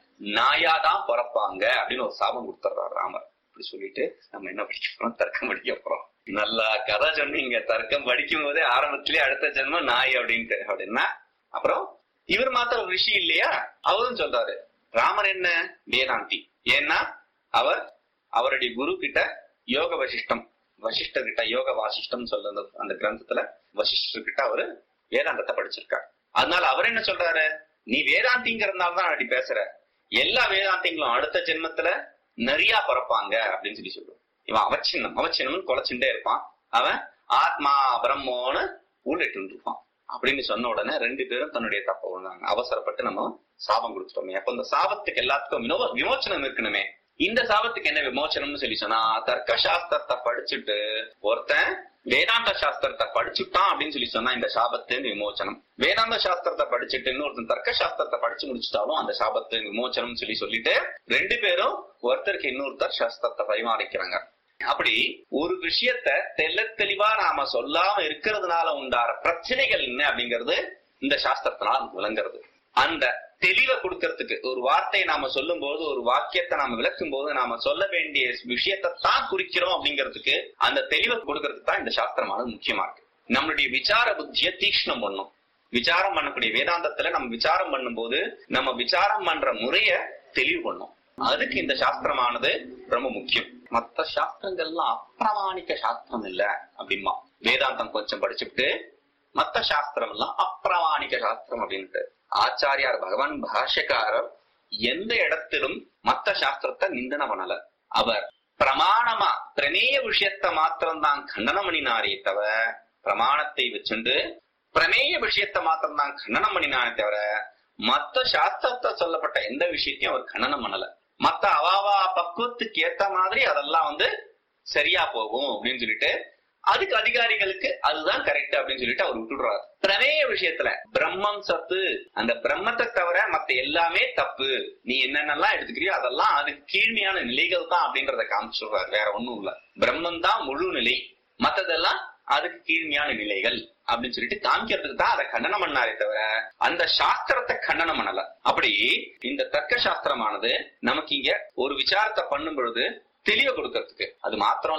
நாயாதான் பிறப்பாங்க அப்படின்னு ஒரு சாபம் கொடுத்துறாரு ராமர் அப்படி சொல்லிட்டு நம்ம என்ன படிக்க போறோம் தர்க்கம் படிக்க போறோம் நல்லா கதை சொன்னீங்க தர்க்கம் படிக்கும் போதே ஆரம்பத்திலேயே அடுத்த ஜென்மம் நாய் அப்படின்ட்டு அப்படின்னா அப்புறம் இவர் மாத்திரம் ரிஷி இல்லையா அவரும் சொல்றாரு ராமர் என்ன வேதாந்தி ஏன்னா அவர் அவருடைய குரு கிட்ட யோக வசிஷ்டம் வசிஷ்டர் கிட்ட யோக வாசிஷ்டம் சொல்ல அந்த- அந்த கிரந்தத்துல வசிஷ்டர் கிட்ட அவரு வேதாந்தத்தை படிச்சிருக்கார் அதனால அவர் என்ன சொல்றாரு நீ வேதாந்திங்கிறதுனால தான் அப்படி பேசுற எல்லா வேதாந்திங்களும் அடுத்த ஜென்மத்துல நிறைய பிறப்பாங்க அப்படின்னு சொல்லி சொல்லுவோம் இவன் அவச்சின்னம் அவச்சின்னம்னு குலைச்சுட்டே இருப்பான் அவன் ஆத்மா பிரம்மோன்னு ஊழிட்டு இருப்பான் அப்படின்னு சொன்ன உடனே ரெண்டு பேரும் தன்னுடைய தப்ப உணர்ந்தாங்க அவசரப்பட்டு நம்ம சாபம் கொடுத்துட்டோமே அப்ப இந்த சாபத்துக்கு எல்லாத்துக்கும் வினோ- விமோச்சனம் இருக்கணுமே இந்த சாபத்துக்கு என்ன விமோச்சனம்னு சொல்லி சொன்னா தர்க்க சாஸ்திரத்தை படிச்சுட்டு ஒருத்தன் வேதாந்த சாஸ்திரத்தை படிச்சுட்டான் அப்படின்னு சொல்லி சொன்னா இந்த சாபத்து விமோச்சனம் வேதாந்த சாஸ்திரத்தை படிச்சுட்டு இன்னொருத்தன் தர்க்க சாஸ்திரத்தை படிச்சு முடிச்சுட்டாலும் அந்த சாபத்து விமோச்சனம் சொல்லி சொல்லிட்டு ரெண்டு பேரும் ஒருத்தருக்கு இன்னொருத்தர் சாஸ்திரத்தை பரிமாறிக்கிறாங்க அப்படி ஒரு விஷயத்த தெள்ள தெளிவா நாம சொல்லாம இருக்கிறதுனால உண்டாற பிரச்சனைகள் என்ன அப்படிங்கிறது இந்த சாஸ்திரத்தினால விளங்குறது அந்த தெளிவை கொடுக்கறதுக்கு ஒரு வார்த்தையை நாம சொல்லும் போது ஒரு வாக்கியத்தை நாம விளக்கும் போது நாம சொல்ல வேண்டிய விஷயத்தை தான் குறிக்கிறோம் அப்படிங்கிறதுக்கு அந்த தெளிவை கொடுக்கறதுக்கு தான் இந்த சாஸ்திரமானது முக்கியமா இருக்கு நம்மளுடைய விசார புத்தியை தீக்ஷ்ணம் பண்ணும் விசாரம் பண்ணக்கூடிய வேதாந்தத்துல நம்ம விசாரம் பண்ணும்போது நம்ம விசாரம் பண்ற முறைய தெளிவு பண்ணும் அதுக்கு இந்த சாஸ்திரமானது ரொம்ப முக்கியம் மத்த சாஸ்திரங்கள்லாம் அப்பிரமாணிக்க சாஸ்திரம் இல்ல அப்படிமா வேதாந்தம் கொஞ்சம் படிச்சுட்டு மத்த சாஸ்திரம் எல்லாம் அப்பிரமாணிக சாஸ்திரம் அப்படின்ட்டு ஆச்சாரியார் பகவான் பாஷ்யக்காரர் எந்த இடத்திலும் மத்த சாஸ்திரத்தை நிந்தனை பண்ணல அவர் பிரமாணமா பிரமேய விஷயத்த மாத்திரம் தான் கண்டனம் பண்ணினாரே தவிர பிரமாணத்தை வச்சுண்டு பிரமேய விஷயத்த மாத்திரம் தான் கண்டனம் பண்ணினானே தவிர மத்த சாஸ்திரத்தை சொல்லப்பட்ட எந்த விஷயத்தையும் அவர் கண்டனம் பண்ணல மத்த அவாவா பக்குவத்துக்கு ஏத்த மாதிரி அதெல்லாம் வந்து சரியா போகும் அப்படின்னு சொல்லிட்டு அதுக்கு அதிகாரிகளுக்கு அதுதான் கரெக்ட் அப்படின்னு சொல்லிட்டு அவர் விட்டுடுறாரு பிரமேய விஷயத்துல பிரம்மம் சத்து அந்த பிரம்மத்தை தவிர மத்த எல்லாமே தப்பு நீ என்னென்னலாம் எடுத்துக்கிறியோ அதெல்லாம் அதுக்கு கீழ்மையான நிலைகள் தான் அப்படின்றத காமிச்சுடுறாரு வேற ஒண்ணும் இல்ல பிரம்மம் தான் முழு நிலை மத்ததெல்லாம் அதுக்கு கீழ்மையான நிலைகள் அப்படின்னு சொல்லிட்டு காமிக்கிறதுக்கு தான் அதை கண்டனம் பண்ணாரே தவிர அந்த சாஸ்திரத்தை கண்டனம் பண்ணல அப்படி இந்த தர்க்க சாஸ்திரமானது நமக்கு இங்க ஒரு விசாரத்தை பண்ணும் பொழுது தெளிவை கொடுக்கறதுக்கு அது மாத்திரம் இல்ல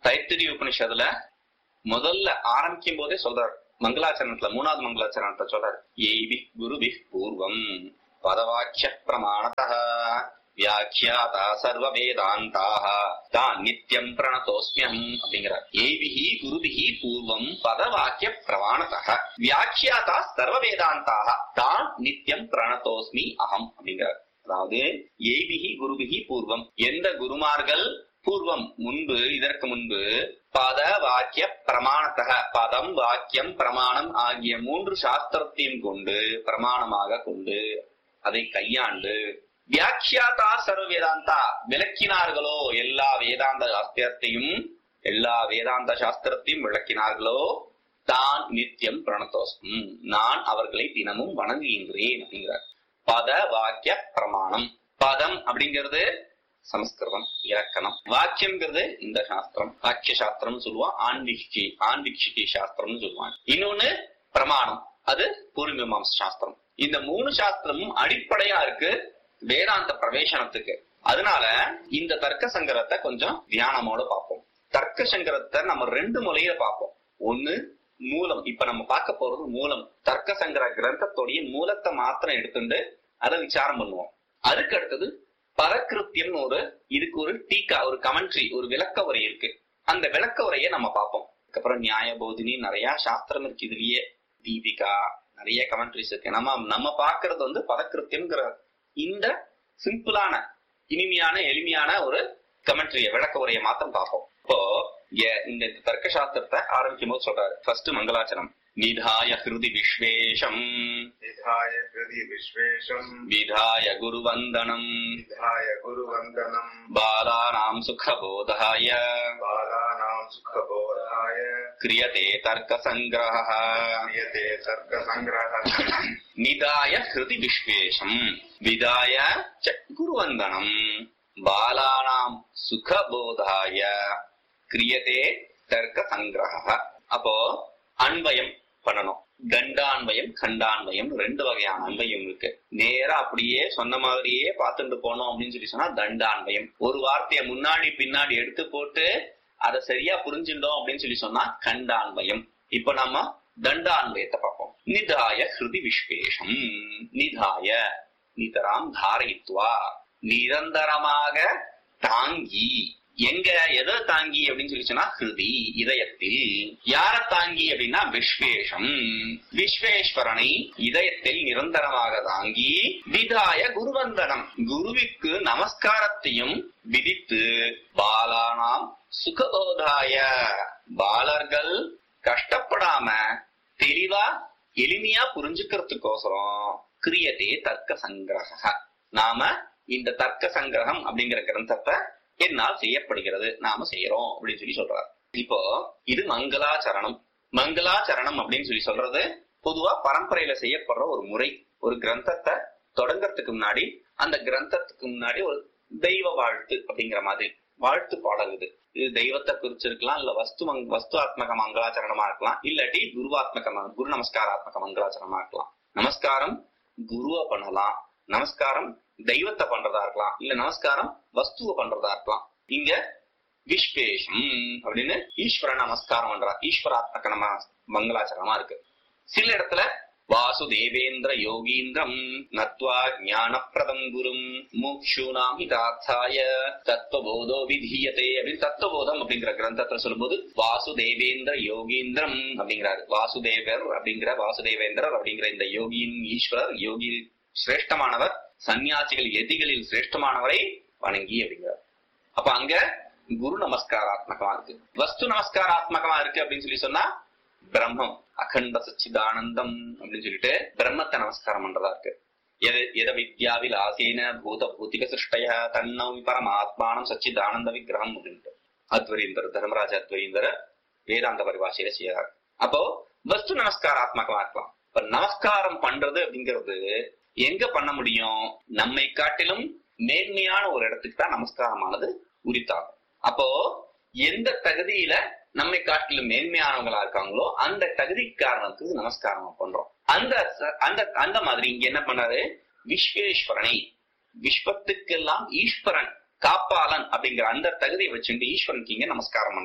தைத்திரி உபனிஷத்துல முதல்ல ஆரம்பிக்கும் போதே சொல்றார் மங்களாச்சரணத்துல மூணாவது மங்களாச்சரணத்தை சொல்றார் ஏய்வி குருபி பூர்வம் பதவாக்கிய பிரமாணத வியாக்கியாதா சர்வ வேதாந்தாக தான் நித்தியம் பிரணதோஸ்மியம் அப்படிங்கிறார் ஏவிஹி குருபிஹி பூர்வம் பதவாக்கிய பிரமாணத வியாக்கியாதா சர்வ வேதாந்தாக தான் நித்தியம் பிரணதோஸ்மி அகம் அப்படிங்கிறார் அதாவது ஏவிஹி குருபிஹி பூர்வம் எந்த குருமார்கள் பூர்வம் முன்பு இதற்கு முன்பு பத வாக்கிய பிரமாணத்தக பதம் வாக்கியம் பிரமாணம் ஆகிய மூன்று சாஸ்திரத்தையும் கொண்டு பிரமாணமாக கொண்டு அதை கையாண்டு வியாக்கியாதா சர்வ வேதாந்தா விளக்கினார்களோ எல்லா வேதாந்த சாஸ்திரத்தையும் எல்லா வேதாந்த சாஸ்திரத்தையும் விளக்கினார்களோ தான் நித்தியம் பிரணதோஸ்ம் நான் அவர்களை தினமும் வணங்குகின்றேன் அப்படிங்கிறார் பத வாக்கிய பிரமாணம் பதம் அப்படிங்கிறது சமஸ்கிருதம் இலக்கணம் வாக்கியம்ங்கிறது இந்த சாஸ்திரம் வாக்கிய சாஸ்திரம் சொல்லுவான் ஆன்வீக்ஷி ஆன்வீக்ஷிகி சாஸ்திரம்னு சொல்லுவாங்க இன்னொன்னு பிரமாணம் அது பூர்வீமாம்ச சாஸ்திரம் இந்த மூணு சாஸ்திரமும் அடிப்படையா இருக்கு வேதாந்த பிரவேசனத்துக்கு அதனால இந்த தர்க்க சங்கரத்தை கொஞ்சம் தியானமோட பார்ப்போம் தர்க்க சங்கரத்தை நம்ம ரெண்டு முறையில பார்ப்போம் ஒண்ணு மூலம் இப்ப நம்ம பார்க்க போறது மூலம் தர்க்க சங்கர கிரந்தத்தோடைய மூலத்தை மாத்திரம் எடுத்துட்டு அதை விசாரம் பண்ணுவோம் அதுக்கு அடுத்தது பரகிருத்தியம் ஒரு இதுக்கு ஒரு டீக்கா ஒரு கமெண்ட்ரி ஒரு விளக்க உரை இருக்கு அந்த விளக்க உரையை நம்ம பார்ப்போம் அதுக்கப்புறம் நியாய போதினி நிறைய சாஸ்திரம் இருக்கு இதுலயே தீபிகா நிறைய கமெண்ட்ரிஸ் இருக்கு நம்ம நம்ம பாக்குறது வந்து பதக்கிருத்தியம்ங்கிற இந்த சிம்பிளான இனிமையான எளிமையான ஒரு கமெண்ட்ரிய விளக்க உரையை மாத்திரம் பார்ப்போம் இப்போ இங்க இந்த தர்க்க சாஸ்திரத்தை ஆரம்பிக்கும் போது சொல்றாரு ஃபர்ஸ்ட் மங்களாச்சனம் நிதாய ஹிருதி விஸ்வேஷம் विधाय हृदि विश्वेशम् விதாய குருவந்தனம் विधाय गुरुवन्दनम् பாலானாம் சுகபோதாய बालानाम् सुखबोधाय கிரியதே தர்க்க சங்கிரக क्रियते तर्कसङ्ग्रहः நிதாய ஹிருதி விஸ்வேஷம் விதாய ச குருவந்தனம் பாலானாம் சுகபோதாய கிரியதே தர்க்க சங்கிரக அப்போ அன்வயம் பண்ணணும் தண்டான்வயம் கண்டான்வயம் ரெண்டு வகையான அன்வயம் இருக்கு நேரா அப்படியே சொன்ன மாதிரியே பார்த்துட்டு போனோம் அப்படின்னு சொல்லி சொன்னா தண்டான்வயம் ஒரு வார்த்தையை முன்னாடி பின்னாடி எடுத்து போட்டு அதை சரியா புரிஞ்சுட்டோம் அப்படின்னு சொல்லி சொன்னா கண்டான்வயம் இப்ப நம்ம தண்டான்வயத்தை பார்ப்போம் நிதாய ஹிருதி விஸ்வேஷம் நிதாய நிதராம் தாரயித்வா நிரந்தரமாக தாங்கி எங்க எதை தாங்கி அப்படின்னு சொல்லி சொன்னா ஹிருதி இதயத்தில் யார தாங்கி அப்படின்னா விஸ்வேஷம் விஸ்வேஸ்வரனை இதயத்தில் நிரந்தரமாக தாங்கி விதாய குருவந்தனம் குருவிற்கு நமஸ்காரத்தையும் விதித்து பாலானாம் சுகபோதாய பாலர்கள் கஷ்டப்படாம தெளிவா எளிமையா புரிஞ்சுக்கிறதுக்கோசரம் கிரியதே தர்க்க சங்கிரக நாம இந்த தர்க்க சங்கிரகம் அப்படிங்கிற கிரந்தத்தை என்னால் செய்யப்படுகிறது நாம செய்யறோம் அப்படின்னு சொல்லி சொல்றாரு இப்போ இது மங்களாச்சரணம் மங்களாச்சரணம் அப்படின்னு சொல்லி சொல்றது பொதுவா பரம்பரையில செய்யப்படுற ஒரு முறை ஒரு கிரந்தத்தை தொடங்கறதுக்கு முன்னாடி அந்த கிரந்தத்துக்கு முன்னாடி ஒரு தெய்வ வாழ்த்து அப்படிங்கிற மாதிரி வாழ்த்து பாடல் இது இது தெய்வத்தை குறிச்சிருக்கலாம் இல்ல வஸ்து மங் வஸ்து ஆத்மக மங்களாச்சரணமா இருக்கலாம் இல்லாட்டி குருவாத்மக ம- குரு நமஸ்காராத்மக மங்களாச்சரணமா இருக்கலாம் நமஸ்காரம் குருவை பண்ணலாம் நமஸ்காரம் தெய்வத்தை பண்றதா இருக்கலாம் இல்ல நமஸ்காரம் வஸ்துவ பண்றதா இருக்கலாம் இங்க விஸ்வேஷம் அப்படின்னு ஈஸ்வர நமஸ்காரம் பண்றா ஈஸ்வராத்மக நம மங்களாச்சரணமா இருக்கு சில இடத்துல வாசுதேவேந்திர யோகீந்திரம் நத்வா ஞானப்பிரதம் குரும் மூக்ஷூனாம் ஹிதார்த்தாய தத்துவபோதோ விதீயதே அப்படின்னு தத்துவபோதம் அப்படிங்கிற கிரந்தத்துல சொல்லும்போது வாசுதேவேந்திர யோகீந்திரம் அப்படிங்கிறாரு வாசுதேவர் அப்படிங்கிற வாசுதேவேந்திரர் அப்படிங்கிற இந்த யோகியின் ஈஸ்வரர் யோகி சிரேஷ்டமானவர் சன்னியாசிகள் எதிகளில் சிரேஷ்டமானவரை வணங்கி அப்படிங்கிறார் அப்ப அங்க குரு நமஸ்காராத்மகமா இருக்கு வஸ்து நமஸ்காராத்மகமா இருக்கு அப்படின்னு சொல்லி சொன்னா பிரம்மம் அகண்ட சச்சிதானந்தம் அப்படின்னு சொல்லிட்டு பிரம்மத்தை நமஸ்காரம் பண்றதா இருக்கு எது எத வித்யாவில் ஆசீன பூத பூத்திக சிருஷ்டய தன்னவி பரமாத்மானம் சச்சிதானந்த விக்கிரகம் அப்படின்ட்டு அத்வரீந்தர் தர்மராஜ அத்வரீந்தர் வேதாந்த பரிபாஷையில செய்யறாரு அப்போ வஸ்து நமஸ்காராத்மகமா இருக்கலாம் இப்ப நமஸ்காரம் பண்றது அப்படிங்கிறது எங்க பண்ண முடியும் நம்மை காட்டிலும் மேன்மையான ஒரு இடத்துக்கு தான் நமஸ்காரமானது உரித்தாகும் அப்போ எந்த தகுதியில நம்மை காட்டிலும் மேன்மையானவங்களா இருக்காங்களோ அந்த தகுதி காரணத்துக்கு நமஸ்காரம் பண்றோம் அந்த ச- அந்த அந்த மாதிரி இங்க என்ன பண்ணாரு விஸ்வேஸ்வரனை விஸ்வத்துக்கெல்லாம் ஈஸ்வரன் காப்பாளன் அப்படிங்கிற அந்த தகுதியை வச்சுட்டு ஈஸ்வரனுக்கு இங்க நமஸ்காரம் பண்றோம்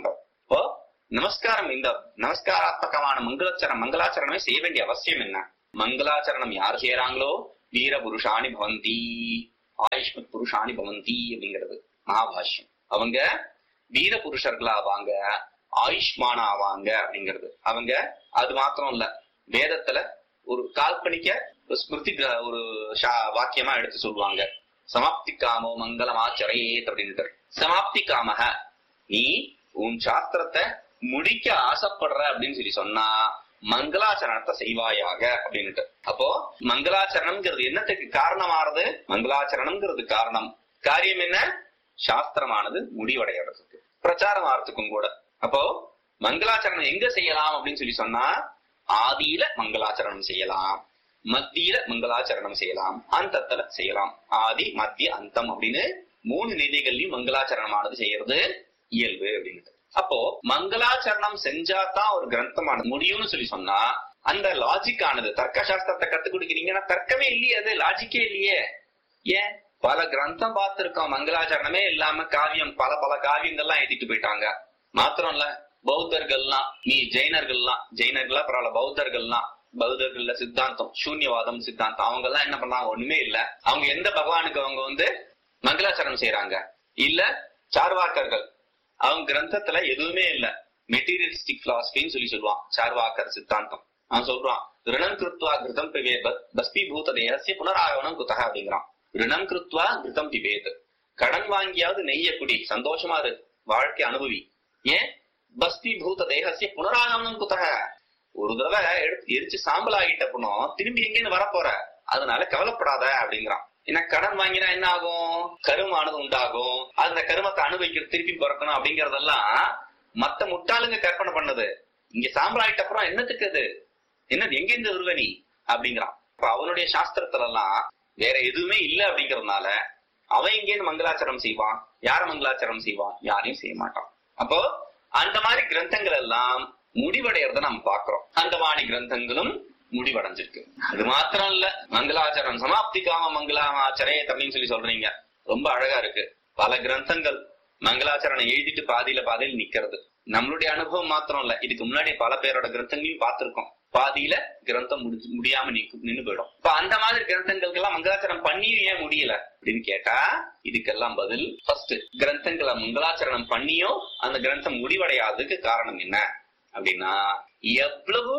இப்போ நமஸ்காரம் இந்த நமஸ்காராத்மகமான மங்களாச்சரணம் மங்களாச்சரணமே செய்ய வேண்டிய அவசியம் என்ன மங்களாச்சரணம் யார் செய்யறாங்களோ வீர புருஷாணி பவந்தி ஆயுஷ்மத் புருஷாணி பவந்தி அப்படிங்கிறது மகாபாஷ்யம் அவங்க வீர புருஷர்களா ஆவாங்க ஆயுஷ்மான ஆவாங்க அப்படிங்கிறது அவங்க அது மாத்திரம் இல்ல வேதத்துல ஒரு கால்பனிக்க ஒரு ஸ்மிருதி கிர- ஒரு சா- வாக்கியமா எடுத்து சொல்லுவாங்க சமாப்தி காமோ மங்களமாச்சரேத் அப்படின்ட்டு சமாப்தி காமக நீ உன் சாஸ்திரத்தை முடிக்க ஆசைப்படுற அப்படின்னு சொல்லி சொன்னா மங்களாச்சரணத்தை செய்வாயாக அப்படின்ட்டு அப்போ மங்களாச்சரணம்ங்கிறது என்னத்துக்கு காரணமாறது மங்களாச்சரணம்ங்கிறது காரணம் காரியம் என்ன சாஸ்திரமானது முடிவடைகிறதுக்கு பிரச்சாரம் ஆறதுக்கும் கூட அப்போ மங்களாச்சரணம் எங்க செய்யலாம் அப்படின்னு சொல்லி சொன்னா ஆதியில மங்களாச்சரணம் செய்யலாம் மத்தியில மங்களாச்சரணம் செய்யலாம் அந்தத்துல செய்யலாம் ஆதி மத்திய அந்தம் அப்படின்னு மூணு நிதிகள்லயும் மங்களாச்சரணமானது செய்யறது இயல்பு அப்படின்ட்டு அப்போ மங்களாச்சரணம் செஞ்சாதான் ஒரு கிரந்தமானது முடியும்னு சொல்லி சொன்னா அந்த லாஜிக் ஆனது தர்க்க சாஸ்திரத்தை கத்துக் கொடுக்குறீங்கன்னா தர்க்கமே இல்லையே அது லாஜிக்கே இல்லையே ஏன் பல கிரந்தம் பார்த்திருக்கோம் மங்களாச்சரணமே இல்லாம காவியம் பல பல காவியங்கள்லாம் எழுதிட்டு போயிட்டாங்க மாத்திரம் இல்ல பௌத்தர்கள்லாம் நீ ஜெயினர்கள்லாம் ஜெயினர்களா பரவாயில்ல பௌத்தர்கள்லாம் பௌத்தர்கள்ல சித்தாந்தம் சூன்யவாதம் சித்தாந்தம் அவங்க எல்லாம் என்ன பண்ணாங்க ஒண்ணுமே இல்ல அவங்க எந்த பகவானுக்கு அவங்க வந்து மங்களாச்சரணம் செய்யறாங்க இல்ல சார்வாக்கர்கள் அவங்க கிரந்தத்துல எதுவுமே இல்ல மெட்டீரியலிஸ்டிக் பிலாசபின்னு சொல்லி சொல்லுவான் சார்வாக்கர் சித்தாந்தம் அவன் சொல்றான் ரிணம் கிருத்வா கிருதம் பிவேத் பஸ்பீபூத தேகசிய புனராகவனம் குத்தக அப்படிங்கிறான் ரிணம் கிருத்வா கிருதம் பிவேத் கடன் வாங்கியாவது நெய்ய குடி சந்தோஷமா இரு வாழ்க்கை அனுபவி ஏன் பஸ்பீபூத தேகசிய புனராகமனம் குத்தக ஒரு தடவை எடுத்து எரிச்சு சாம்பல் ஆகிட்டப்பனும் திரும்பி எங்கேன்னு வரப்போற அதனால கவலைப்படாத அப்படிங்கிறான் ஏன்னா கடன் வாங்கினா என்ன ஆகும் கருமானது உண்டாகும் அந்த கருமத்தை அனுபவிக்கிறது திருப்பி பிறக்கணும் அப்படிங்கறதெல்லாம் மத்த முட்டாளுங்க கற்பனை பண்ணது இங்க சாம்பல் ஆயிட்ட அப்புறம் என்னத்துக்கு அது என்னது எங்க இருந்து வருவ நீ அப்படிங்கிறான் அப்ப அவனுடைய சாஸ்திரத்துல எல்லாம் வேற எதுவுமே இல்ல அப்படிங்கறதுனால அவன் எங்கேன்னு மங்களாச்சரம் செய்வான் யார மங்களாச்சரம் செய்வான் யாரையும் செய்ய மாட்டான் அப்போ அந்த மாதிரி கிரந்தங்கள் எல்லாம் முடிவடையறத நம்ம பாக்குறோம் அந்த வாணி கிரந்தங்களும் முடிவடைஞ்சிருக்கு அது மாத்திரம் இல்ல மங்களாச்சரம் சமாப்தி காம மங்களாச்சரே அப்படின்னு சொல்லி சொல்றீங்க ரொம்ப அழகா இருக்கு பல கிரந்தங்கள் மங்களாச்சரணம் எழுதிட்டு பாதியில பாதியில் நிக்கிறது நம்மளுடைய அனுபவம் மாத்திரம் இல்ல இதுக்கு முன்னாடி பல பேரோட கிரந்தங்களையும் பார்த்திருக்கோம் பாதியில கிரந்தம் முடிஞ்சு முடியாம நிக்கு- நின்னு போயிடும் இப்ப அந்த மாதிரி கிரந்தங்களுக்கெல்லாம் மங்களாச்சரணம் பண்ணியும் ஏன் முடியல அப்படின்னு கேட்டா இதுக்கெல்லாம் பதில் ஃபர்ஸ்ட் கிரந்தங்களை மங்களாச்சரணம் பண்ணியும் அந்த கிரந்தம் முடிவடையாததுக்கு காரணம் என்ன அப்படின்னா எவ்வளவு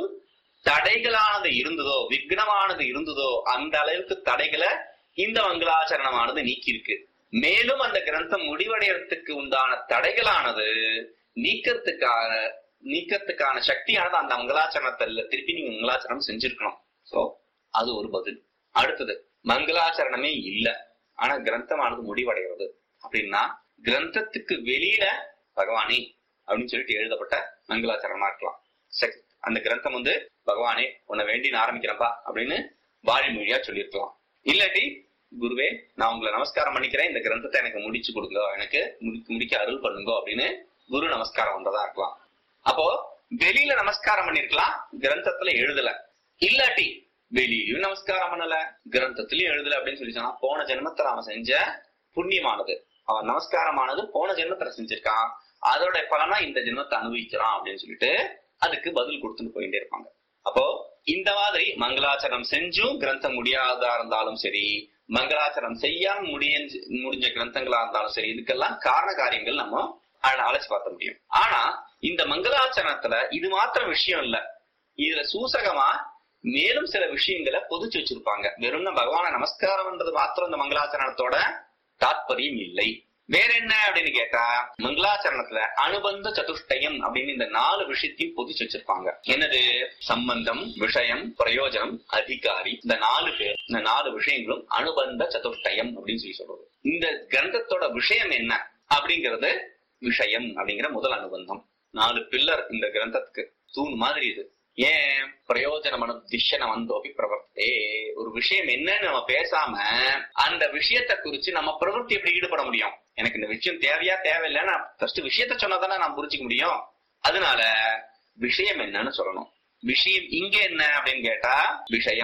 தடைகளானது இருந்ததோ விக்னமானது இருந்ததோ அந்த அளவுக்கு தடைகளை இந்த மங்களாச்சரணமானது நீக்கி இருக்கு மேலும் அந்த கிரந்தம் முடிவடையறதுக்கு உண்டான தடைகளானது நீக்கிறதுக்கான நீக்கிறதுக்கான சக்தியானது அந்த மங்களாச்சரணத்துல திருப்பி நீங்க மங்களாச்சரணம் செஞ்சிருக்கணும் சோ அது ஒரு பதில் அடுத்தது மங்களாச்சரணமே இல்ல ஆனா கிரந்தமானது முடிவடைகிறது அப்படின்னா கிரந்தத்துக்கு வெளியில பகவானே அப்படின்னு சொல்லிட்டு எழுதப்பட்ட மங்களாச்சரணமா இருக்கலாம் சரி அந்த கிரந்தம் வந்து பகவானே உன்னை வேண்டி நான் ஆரம்பிக்கிறேன்பா அப்படின்னு வாழி மொழியா சொல்லியிருக்கலாம் இல்லாட்டி குருவே நான் உங்களை நமஸ்காரம் பண்ணிக்கிறேன் இந்த கிரந்தத்தை எனக்கு முடிச்சு கொடுங்க எனக்கு முடி- முடிக்க அருள் பண்ணுங்க அப்படின்னு குரு நமஸ்காரம் வந்ததா இருக்கலாம் அப்போ வெளியில நமஸ்காரம் பண்ணிருக்கலாம் கிரந்தத்துல எழுதல இல்லாட்டி வெளியிலயும் நமஸ்காரம் பண்ணல கிரந்தத்திலயும் எழுதல அப்படின்னு சொல்லி சொன்னா போன ஜென்மத்துல அவன் செஞ்ச புண்ணியமானது அவன் நமஸ்காரமானது போன ஜென்மத்துல செஞ்சிருக்கான் அதோட பலனா இந்த ஜென்மத்தை அனுபவிக்கிறான் அப்படின்னு சொல்லிட்டு அதுக்கு பதில் கொடுத்துட்டு போயிட்டே இருப்பாங்க அப்போ இந்த மாதிரி மங்களாச்சரணம் செஞ்சும் கிரந்தம் முடியாததா இருந்தாலும் சரி மங்களாச்சரணம் செய்யாம முடிய முடிஞ்ச கிரந்தங்களா இருந்தாலும் சரி இதுக்கெல்லாம் காரண காரியங்கள் நம்ம அழ- அழைச்சு பார்த்த முடியும் ஆனா இந்த மங்களாச்சரணத்துல இது மாத்திரம் விஷயம் இல்ல இதுல சூசகமா மேலும் சில விஷயங்களை பொதிச்சு வச்சிருப்பாங்க வெறும் பகவான நமஸ்காரம்ன்றது மாத்திரம் இந்த மங்களாச்சரணத்தோட தாத்பரியம் இல்லை வேற என்ன அப்படின்னு கேட்டா மங்களாச்சரணத்துல அனுபந்த சதுஷ்டயம் அப்படின்னு இந்த நாலு விஷயத்தையும் பொதிச்சு வச்சிருப்பாங்க என்னது சம்பந்தம் விஷயம் பிரயோஜனம் அதிகாரி இந்த நாலு பேர் இந்த நாலு விஷயங்களும் அனுபந்த சதுஷ்டயம் அப்படின்னு சொல்லி சொல்றது இந்த கிரந்தத்தோட விஷயம் என்ன அப்படிங்கறது விஷயம் அப்படிங்கிற முதல் அனுபந்தம் நாலு பில்லர் இந்த கிரந்தத்துக்கு தூண் மாதிரி இது ஏன் பிரயோஜனம் திஷன வந்தோபி பிரவர்த்தே ஒரு விஷயம் என்னன்னு நம்ம பேசாம அந்த விஷயத்தை குறிச்சு நம்ம பிரவൃத்தி எப்படி ஈடுபட முடியும் எனக்கு இந்த விஷயம் தேவையா தேவையில்லை நான் ஃபர்ஸ்ட் விஷயத்த சொன்னாதானே நான் புரிஞ்சுக்க முடியும் அதனால விஷயம் என்னன்னு சொல்லணும் விஷயம் இங்க என்ன அப்படின்னு கேட்டா விஷயம்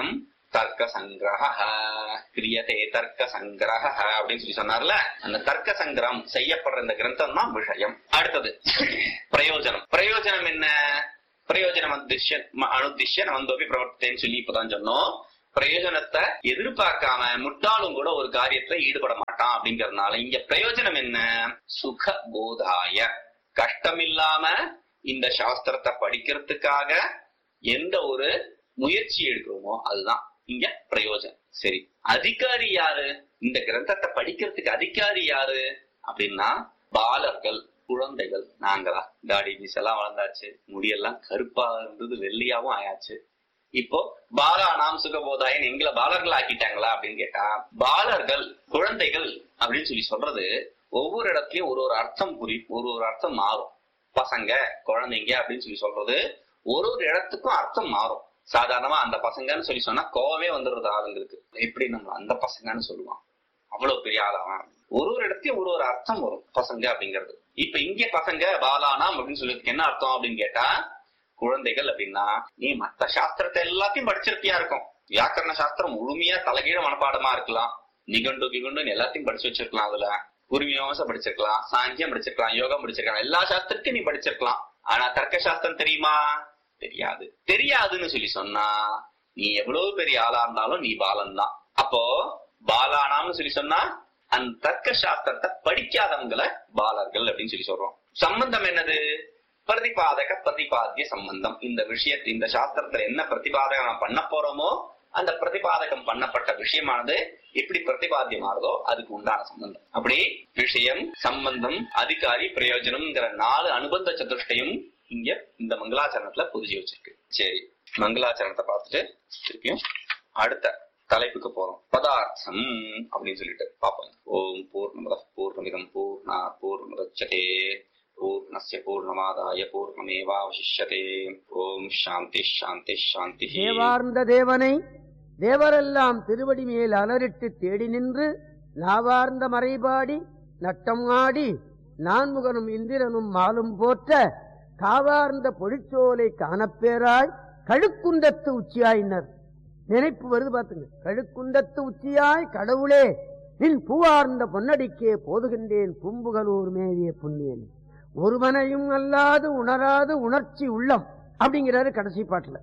தர்க்க சங்கிரக கிரியதே தர்க்க சங்கிரக அப்படின்னு சொல்லி சொன்னார்ல அந்த தர்க்க சங்கிரகம் செய்யப்படுற இந்த கிரந்தம் தான் விஷயம் அடுத்தது பிரயோஜனம் பிரயோஜனம் என்ன பிரயோஜனம் அனுதிஷ்ய அனுதிஷ்ய நந்தோபி பிரவர்த்தேன்னு சொல்லி இப்பதான் சொன்னோம் பிரயோஜனத்தை எதிர்பார்க்காம முட்டாளும் கூட ஒரு காரியத்துல ஈடுபட மாட்டான் அப்படிங்கறதுனால இங்க பிரயோஜனம் என்ன சுக போதாய கஷ்டமில்லாம இந்த சாஸ்திரத்தை படிக்கிறதுக்காக எந்த ஒரு முயற்சி எடுக்கிறோமோ அதுதான் இங்க பிரயோஜனம் சரி அதிகாரி யாரு இந்த கிரந்தத்தை படிக்கிறதுக்கு அதிகாரி யாரு அப்படின்னா பாலர்கள் குழந்தைகள் நாங்களா தாடி மீஸ் எல்லாம் வளர்ந்தாச்சு முடியெல்லாம் கருப்பா இருந்தது வெள்ளையாவும் ஆயாச்சு இப்போ பாலா நாம் சுகபோதாயன் எங்களை பாலர்கள் ஆக்கிட்டாங்களா அப்படின்னு கேட்டா பாலர்கள் குழந்தைகள் அப்படின்னு சொல்லி சொல்றது ஒவ்வொரு இடத்துலயும் ஒரு ஒரு அர்த்தம் புரி ஒரு ஒரு அர்த்தம் மாறும் பசங்க குழந்தைங்க அப்படின்னு சொல்லி சொல்றது ஒரு ஒரு இடத்துக்கும் அர்த்தம் மாறும் சாதாரணமா அந்த பசங்கன்னு சொல்லி சொன்னா கோவமே வந்துடுறது ஆளுங்களுக்கு எப்படி நம்ம அந்த பசங்கன்னு சொல்லுவான் அவ்வளவு பெரிய ஆளாவன் ஒரு ஒரு இடத்தையும் ஒரு ஒரு அர்த்தம் வரும் பசங்க அப்படிங்கிறது இப்ப இங்க பசங்க பாலானாம் அப்படின்னு சொல்லிட்டு என்ன அர்த்தம் அப்படின்னு கேட்டா குழந்தைகள் அப்படின்னா நீ மத்த சாஸ்திரத்தை எல்லாத்தையும் படிச்சிருப்பியா இருக்கும் வியாக்கரண சாஸ்திரம் முழுமையா தலைகீழ மனப்பாடமா இருக்கலாம் நிகண்டு கிகுண்டுன்னு எல்லாத்தையும் படிச்சு வச்சிருக்கலாம் அதுல குருமியாசம் படிச்சிருக்கலாம் சாங்கியம் படிச்சிருக்கலாம் யோகம் படிச்சிருக்கலாம் எல்லா சாஸ்திரத்தையும் நீ படிச்சிருக்கலாம் ஆனா தர்க்க சாஸ்திரம் தெரியுமா தெரியாது தெரியாதுன்னு சொல்லி சொன்னா நீ எவ்வளவு பெரிய ஆளா இருந்தாலும் நீ பாலன் தான் அப்போ பாலானாம்னு சொல்லி சொன்னா அந்த தர்க்க சாஸ்திரத்தை படிக்காதவங்களை பாலர்கள் அப்படின்னு சொல்லி சொல்றோம் சம்பந்தம் என்னது பிரதிபாதக பிரதிபாத்திய சம்பந்தம் இந்த விஷயத்தை இந்த சாஸ்திரத்துல என்ன பிரதிபாதகம் பண்ண போறோமோ அந்த பிரதிபாதகம் பண்ணப்பட்ட விஷயமானது எப்படி பிரதிபாத்தியமானதோ அதுக்கு உண்டான சம்பந்தம் அப்படி விஷயம் சம்பந்தம் அதிகாரி பிரயோஜனம்ங்கிற நாலு அனுபந்த சதுஷ்டையும் இங்க இந்த மங்களாச்சரணத்துல புரிஞ்சு வச்சிருக்கு சரி மங்களாச்சரணத்தை பார்த்துட்டு திருப்பியும் அடுத்த தலைப்புக்கு போறோம் பதார்த்தம் அப்படின்னு சொல்லிட்டு பார்ப்போம் ஓம் பூர்ணமத பூர்ணமிதம் பூர்ணா பூர்ணமுதச்சதே பூர்ணஸ்ய பூர்ணமாதாய பூர்ணமேவாவசிஷ்யதே ஓம் சாந்தி சாந்தி சாந்தி தேவார்ந்த தேவனை தேவரெல்லாம் திருவடி மேல் அலரிட்டு தேடி நின்று நாவார்ந்த மறைபாடி நட்டம் ஆடி நான்முகனும் இந்திரனும் மாலும் போற்ற காவார்ந்த பொழிச்சோலை காணப்பேராய் கழுக்குண்டத்து உச்சியாயினர் நினைப்பு வருது பாத்துங்க கழுக்குண்டத்து உச்சியாய் கடவுளே நின் பூவார்ந்த பொன்னடிக்கே போதுகின்றேன் பூம்புகலூர் மேவிய புண்ணியன் ஒருவனையும் அல்லாது உணராது உணர்ச்சி உள்ளம் அப்படிங்கிறாரு கடைசி பாட்டுல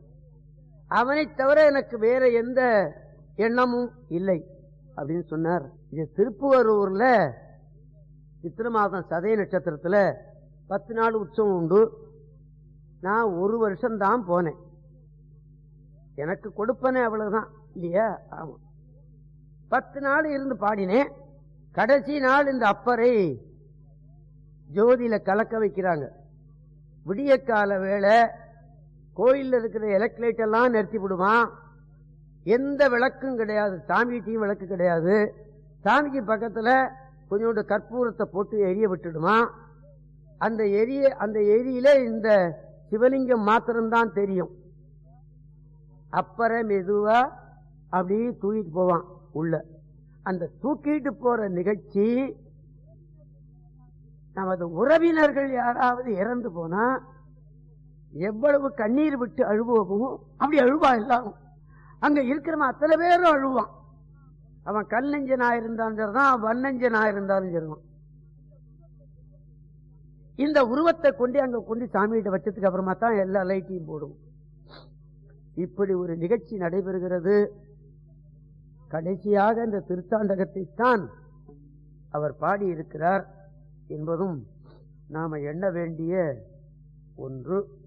அவனை தவிர எனக்கு வேற எந்த எண்ணமும் இல்லை அப்படின்னு சொன்னார் இது திருப்புவரூர்ல சித்திர மாதம் சதய நட்சத்திரத்துல பத்து நாள் உற்சவம் உண்டு நான் ஒரு வருஷம் தான் போனேன் எனக்கு கொடுப்பனே அவ்வளவுதான் இல்லையா ஆமா பத்து நாள் இருந்து பாடினேன் கடைசி நாள் இந்த அப்பரை ஜோதியில கலக்க வைக்கிறாங்க விடிய கால வேளை கோயில்ல இருக்கிற எலக்ட்ரைட் எல்லாம் நிறுத்தி விடுவான் எந்த விளக்கும் கிடையாது சாமிகிட்டையும் விளக்கு கிடையாது சாமிக்கு பக்கத்துல கொஞ்சோண்டு கற்பூரத்தை போட்டு எரிய விட்டுடுமா அந்த எரிய அந்த எரியில இந்த சிவலிங்கம் மாத்திரம்தான் தெரியும் அப்புறம் மெதுவா அப்படியே தூக்கிட்டு போவான் உள்ள அந்த தூக்கிட்டு போற நிகழ்ச்சி நமது உறவினர்கள் யாராவது இறந்து போனா எவ்வளவு கண்ணீர் விட்டு அழுவோமோ அப்படி அழுவா எல்லாரும் அங்க இருக்கிறவன் அத்தனை பேரும் அழுவான் அவன் கல் நெஞ்சனா இருந்தாலும் சரிதான் வன்னஞ்சனா இருந்தாலும் சரிதான் இந்த உருவத்தை கொண்டு அங்க கொண்டு சாமிகிட்ட வச்சதுக்கு அப்புறமா தான் எல்லா லைட்டையும் போடுவோம் இப்படி ஒரு நிகழ்ச்சி நடைபெறுகிறது கடைசியாக இந்த திருத்தாண்டகத்தை தான் அவர் பாடியிருக்கிறார் என்பதும் நாம எண்ண வேண்டிய ஒன்று